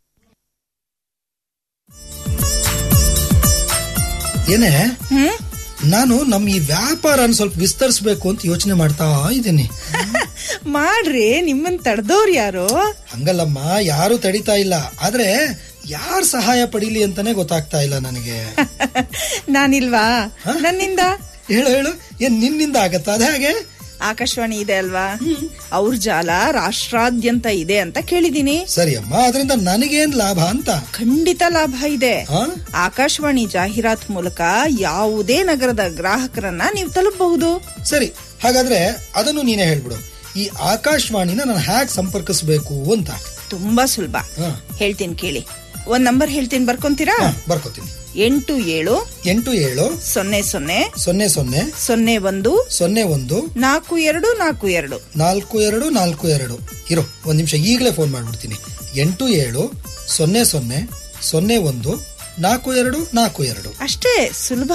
ಏನೇ ನಾನು ನಮ್ ಈ ವ್ಯಾಪಾರನ ಸ್ವಲ್ಪ ವಿಸ್ತರಿಸಬೇಕು ಅಂತ ಯೋಚನೆ ಮಾಡ್ತಾ ಇದ್ದೀನಿ ಮಾಡ್ರಿ ನಿಮ್ಮನ್ ತಡೆದವ್ರು ಯಾರು ಹಂಗಲ್ಲಮ್ಮ ಯಾರು ತಡಿತಾ ಇಲ್ಲ ಆದ್ರೆ ಯಾರ್ ಸಹಾಯ ಪಡೀಲಿ ಅಂತಾನೆ ಗೊತ್ತಾಗ್ತಾ ಇಲ್ಲ ನನಗೆ ನಾನಿಲ್ವಾ ನನ್ನಿಂದ ಹೇಳು ಹೇಳು ಏನ್ ನಿನ್ನಿಂದ ಆಗತ್ತಾ ಅದ ಹಾಗೆ ಆಕಾಶವಾಣಿ ಇದೆ ಅಲ್ವಾ ಅವ್ರ ಜಾಲ ರಾಷ್ಟ್ರಾದ್ಯಂತ ಇದೆ ಅಂತ ಕೇಳಿದೀನಿ ಸರಿ ಅಮ್ಮ ಅದರಿಂದ ನನಗೇನ್ ಲಾಭ ಅಂತ ಖಂಡಿತ ಲಾಭ ಇದೆ ಆ? ಆಕಾಶವಾಣಿ ಜಾಹೀರಾತ್ ಮೂಲಕ ಯಾವುದೇ ನಗರದ ಗ್ರಾಹಕರನ್ನ ನೀವು ತಲುಪಬಹುದು ಸರಿ ಹಾಗಾದ್ರೆ ಅದನ್ನು ನೀನೇ ಹೇಳ್ಬಿಡು ಈ ಆಕಾಶವಾಣಿನ ನಾನು ಹ್ಯಾಕ್ ಸಂಪರ್ಕಿಸಬೇಕು ಅಂತ ತುಂಬಾ ಸುಲಭ ಹಾ. ಹೇಳ್ತೀನಿ ಕೇಳಿ ಒಂದ್ ನಂಬರ್ ಹೇಳ್ತೀನಿ ಬರ್ಕೊಂತೀರಾ ಬರ್ಕೋತೀನಿ ಎಂಟು ಏಳು ಎಂಟು ಏಳು ಸೊನ್ನೆ ಸೊನ್ನೆ ಸೊನ್ನೆ ಸೊನ್ನೆ ಸೊನ್ನೆ ಒಂದು ಸೊನ್ನೆ ಒಂದು ನಾಲ್ಕು ಎರಡು ನಾಲ್ಕು ಎರಡು ನಾಲ್ಕು ಎರಡು ನಾಲ್ಕು ಎರಡು ಇರೋ ಒಂದ್ ನಿಮಿಷ ಈಗಲೇ ಫೋನ್ ಮಾಡ್ಬಿಡ್ತೀನಿ ಎಂಟು ಏಳು ಸೊನ್ನೆ ಸೊನ್ನೆ ಸೊನ್ನೆ ಒಂದು ನಾಲ್ಕು ಎರಡು ನಾಲ್ಕು ಎರಡು ಅಷ್ಟೇ ಸುಲಭ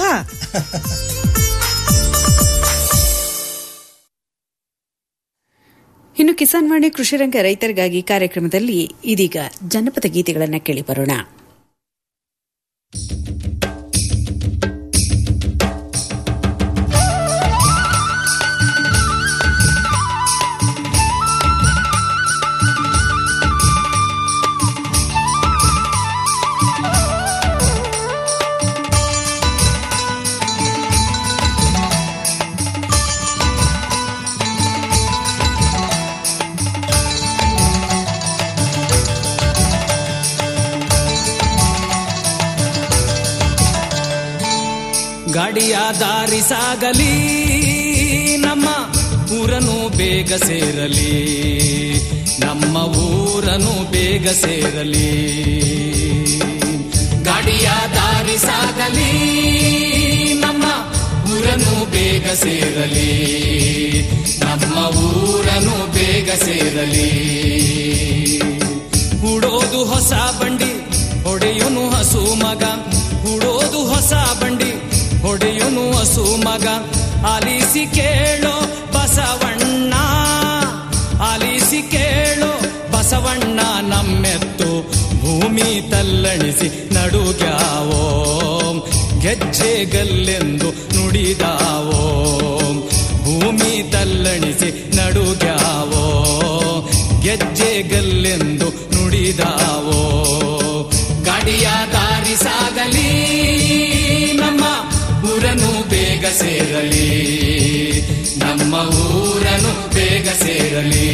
ಇನ್ನು ಕಿಸಾನ್ ವಾಣಿ ಕೃಷಿರಂಗ ರೈತರಿಗಾಗಿ ಕಾರ್ಯಕ್ರಮದಲ್ಲಿ ಇದೀಗ ಜನಪದ ಗೀತೆಗಳನ್ನು ಕೇಳಿ ಬರೋಣ ಗಾಡಿಯ ದಾರಿ ಸಾಗಲಿ ನಮ್ಮ ಊರನು ಬೇಗ ಸೇರಲಿ ನಮ್ಮ ಊರನು ಬೇಗ ಸೇರಲಿ ಗಾಡಿಯ ದಾರಿ ಸಾಗಲಿ ನಮ್ಮ ಊರನು ಬೇಗ ಸೇರಲಿ ನಮ್ಮ ಊರನು ಬೇಗ ಸೇರಲಿ ಹೂಡೋದು ಹೊಸ ಬಂಡಿ ಹೊಡೆಯುನು ಹಸು ಮಗ ಹೂಡೋದು ಹೊಸ ಬಂಡಿ ಹೊಡೆಯುನು ಹಸು ಮಗ ಆಲಿಸಿ ಕೇಳೋ ಬಸವಣ್ಣ ಆಲಿಸಿ ಕೇಳೋ ಬಸವಣ್ಣ ನಮ್ಮೆತ್ತು ಭೂಮಿ ತಲ್ಲಣಿಸಿ ನಡುಗ್ಯಾವೋ ಗೆಜ್ಜೆಗಲ್ಲೆಂದು ನುಡಿದಾವೋ ಭೂಮಿ ತಲ್ಲಣಿಸಿ ನಡುಗ್ಯಾವೋ ಗೆಜ್ಜೆಗಲ್ಲೆಂದು ನುಡಿದಾವೋ ಗಾಡಿಯ ದಾರಿ ಸಾಗಲಿ ನಮ್ಮ ಊರನು ಬೇಗ ಸೇರಲಿ ನಮ್ಮ ಊರನು ಬೇಗ ಸೇರಲಿ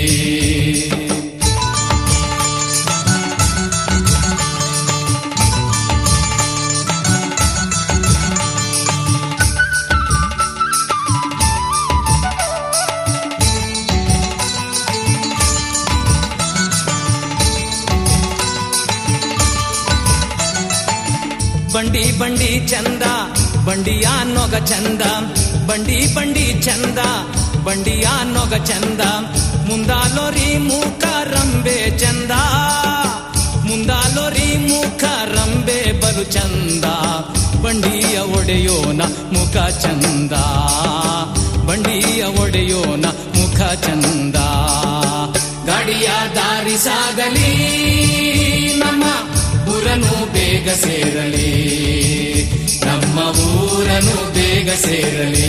ಬಂಡಿ ಬಂಡಿ ಚಂದ ಬಂಡಿಯ ನೊಗ ಚಂದ ಬಂಡಿ ಬಂಡಿ ಚಂದ ಬಂಡಿಯ ನೊಗ ಚಂದ ಮುಂದಾಲೋರಿ ಮೂಕ ರಂಬೆ ಚಂದ ಮುಂದಾಲೋರಿ ಮೂಕ ರಂಬೆ ಬಲು ಚಂದ ಬಂಡಿಯ ಒಡೆಯೋನ ಮುಖ ಚಂದ ಬಂಡಿಯ ಒಡೆಯೋನ ಮುಖ ಚಂದ ಗಾಡಿಯ ದಾರಿ ಸಾಗಲಿ ನಮ್ಮ ಊರನು ಬೇಗ ಸೇರಲಿ ನಮ್ಮ ಊರನು ಬೇಗ ಸೇರಲಿ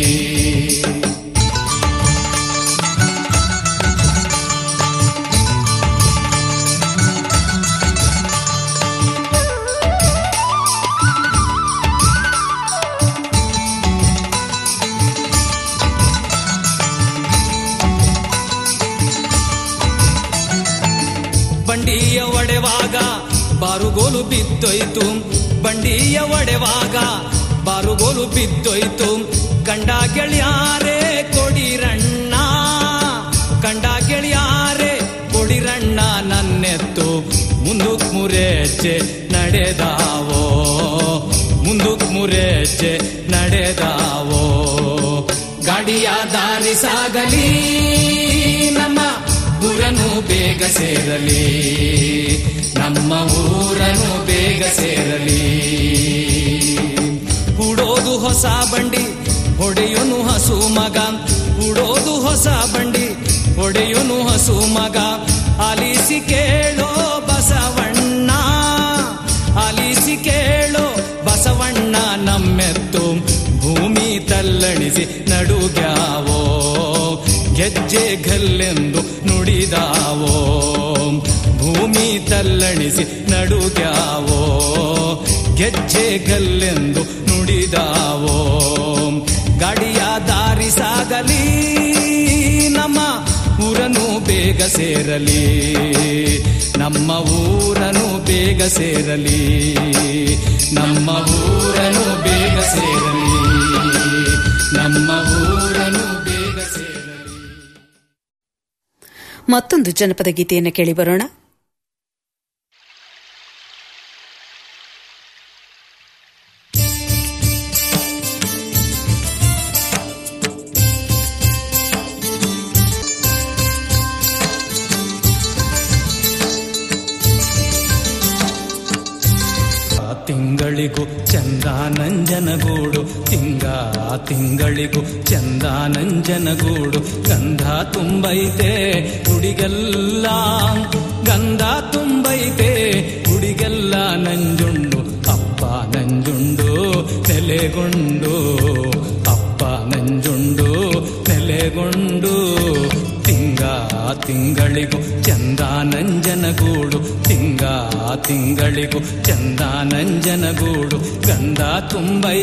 ಬಂಡಿಯ ಒಡೆವಾಗ ಬಾರುಗೋಲು ಬಿದ್ದೋಯ್ತು ಬಂಡಿಯ ಒಡೆವಾಗ ಬಾರುಗೋಲು ಬಿದ್ದೋಯ್ತು ಕಂಡ ಗೆಳೆಯಾರೆ ಕೊಡಿರಣ್ಣ ಕಂಡ ಗೆಳೆಯಾರೆ ಕೊಡಿರಣ್ಣ ನನ್ನೆತ್ತು ಮುಂದಕ್ ಮುರೆಚ್ಚೆ ನಡೆದಾವೋ ಮುಂದಕ್ ಮುರೆಚ್ಚೆ ನಡೆದಾವೋ ಗಾಡಿಯ ದಾರಿ ಸಾಗಲಿ ನಮ್ಮ ಊರನು ಬೇಗ ಸೇರಲಿ ನಮ್ಮ ಊರನು ಬೇಗ ಸೇರಲಿ ಹೂಡೋದು ಹೊಸ ಬಂಡಿ ಹೊಡೆಯುನು ಹಸು ಮಗ ಹೂಡೋದು ಹೊಸ ಬಂಡಿ ಹೊಡೆಯುನು ಹಸು ಮಗ ಆಲಿಸಿ ಕೇಳೋ ಬಸವಣ್ಣ ಆಲಿಸಿ ಕೇಳೋ ಬಸವಣ್ಣ ನಮ್ಮೆತ್ತು ಭೂಮಿ ತಲ್ಲಣಿಸಿ ನಡುಗ್ಯಾವೋ ಗೆಜ್ಜೆ ಗಲ್ಲೆಂದು ನುಡಿದಾವೋ ಭೂಮಿ ತಲ್ಲಣಿಸಿ ನಡುಗ್ಯಾವೋ ಗೆಜ್ಜೆ ಗಲ್ಲೆಂದು ನುಡಿದಾವೋ ಗಾಡಿಯ ದಾರಿ ಸಾಗಲಿ ನಮ್ಮ ಬೇಗ ಸೇರಲಿ ನಮ್ಮ ಊರನು ಬೇಗ ಸೇರಲಿ ನಮ್ಮ ಊರನು ಬೇಗ ಸೇರಲಿ ನಮ್ಮ ಊರನು ಬೇಗ ಸೇರಲಿ ಮತ್ತೊಂದು ಜನಪದ ಗೀತೆಯನ್ನು ಕೇಳಿ ಬರೋಣ ಆ ತಿಂಗಳಿಗೂ ಚಂದ ನಂಜನಗೂಡು ತಿಂಗ ಆ ತಿಂಗಳಿಗೂ ಚಂದ ನಂಜನಗೂಡು ಗಂಧ ತುಂಬೈತೆ ಹುಡಿಗೆಲ್ಲ ಗಂಧ ತುಂಬೈತೆ ಹುಡಿಗೆಲ್ಲ ನಂಜುಂಡು ಅಪ್ಪ ನಂಜುಂಡು ನೆಲೆಗೊಂಡು ಅಪ್ಪ ನಂಜುಂಡು ನೆಲೆಗೊಂಡು ತಿಂಗ ಆ ತಿಂಗಳಿಗೂ ಚಂದ ನಂಜನಗೂಡು ತಿಂಗ ಆ ತಿಂಗಳಿಗೂ ಚಂದ ನಂಜನಗೂಡು ಗಂಧ ತುಂಬೈ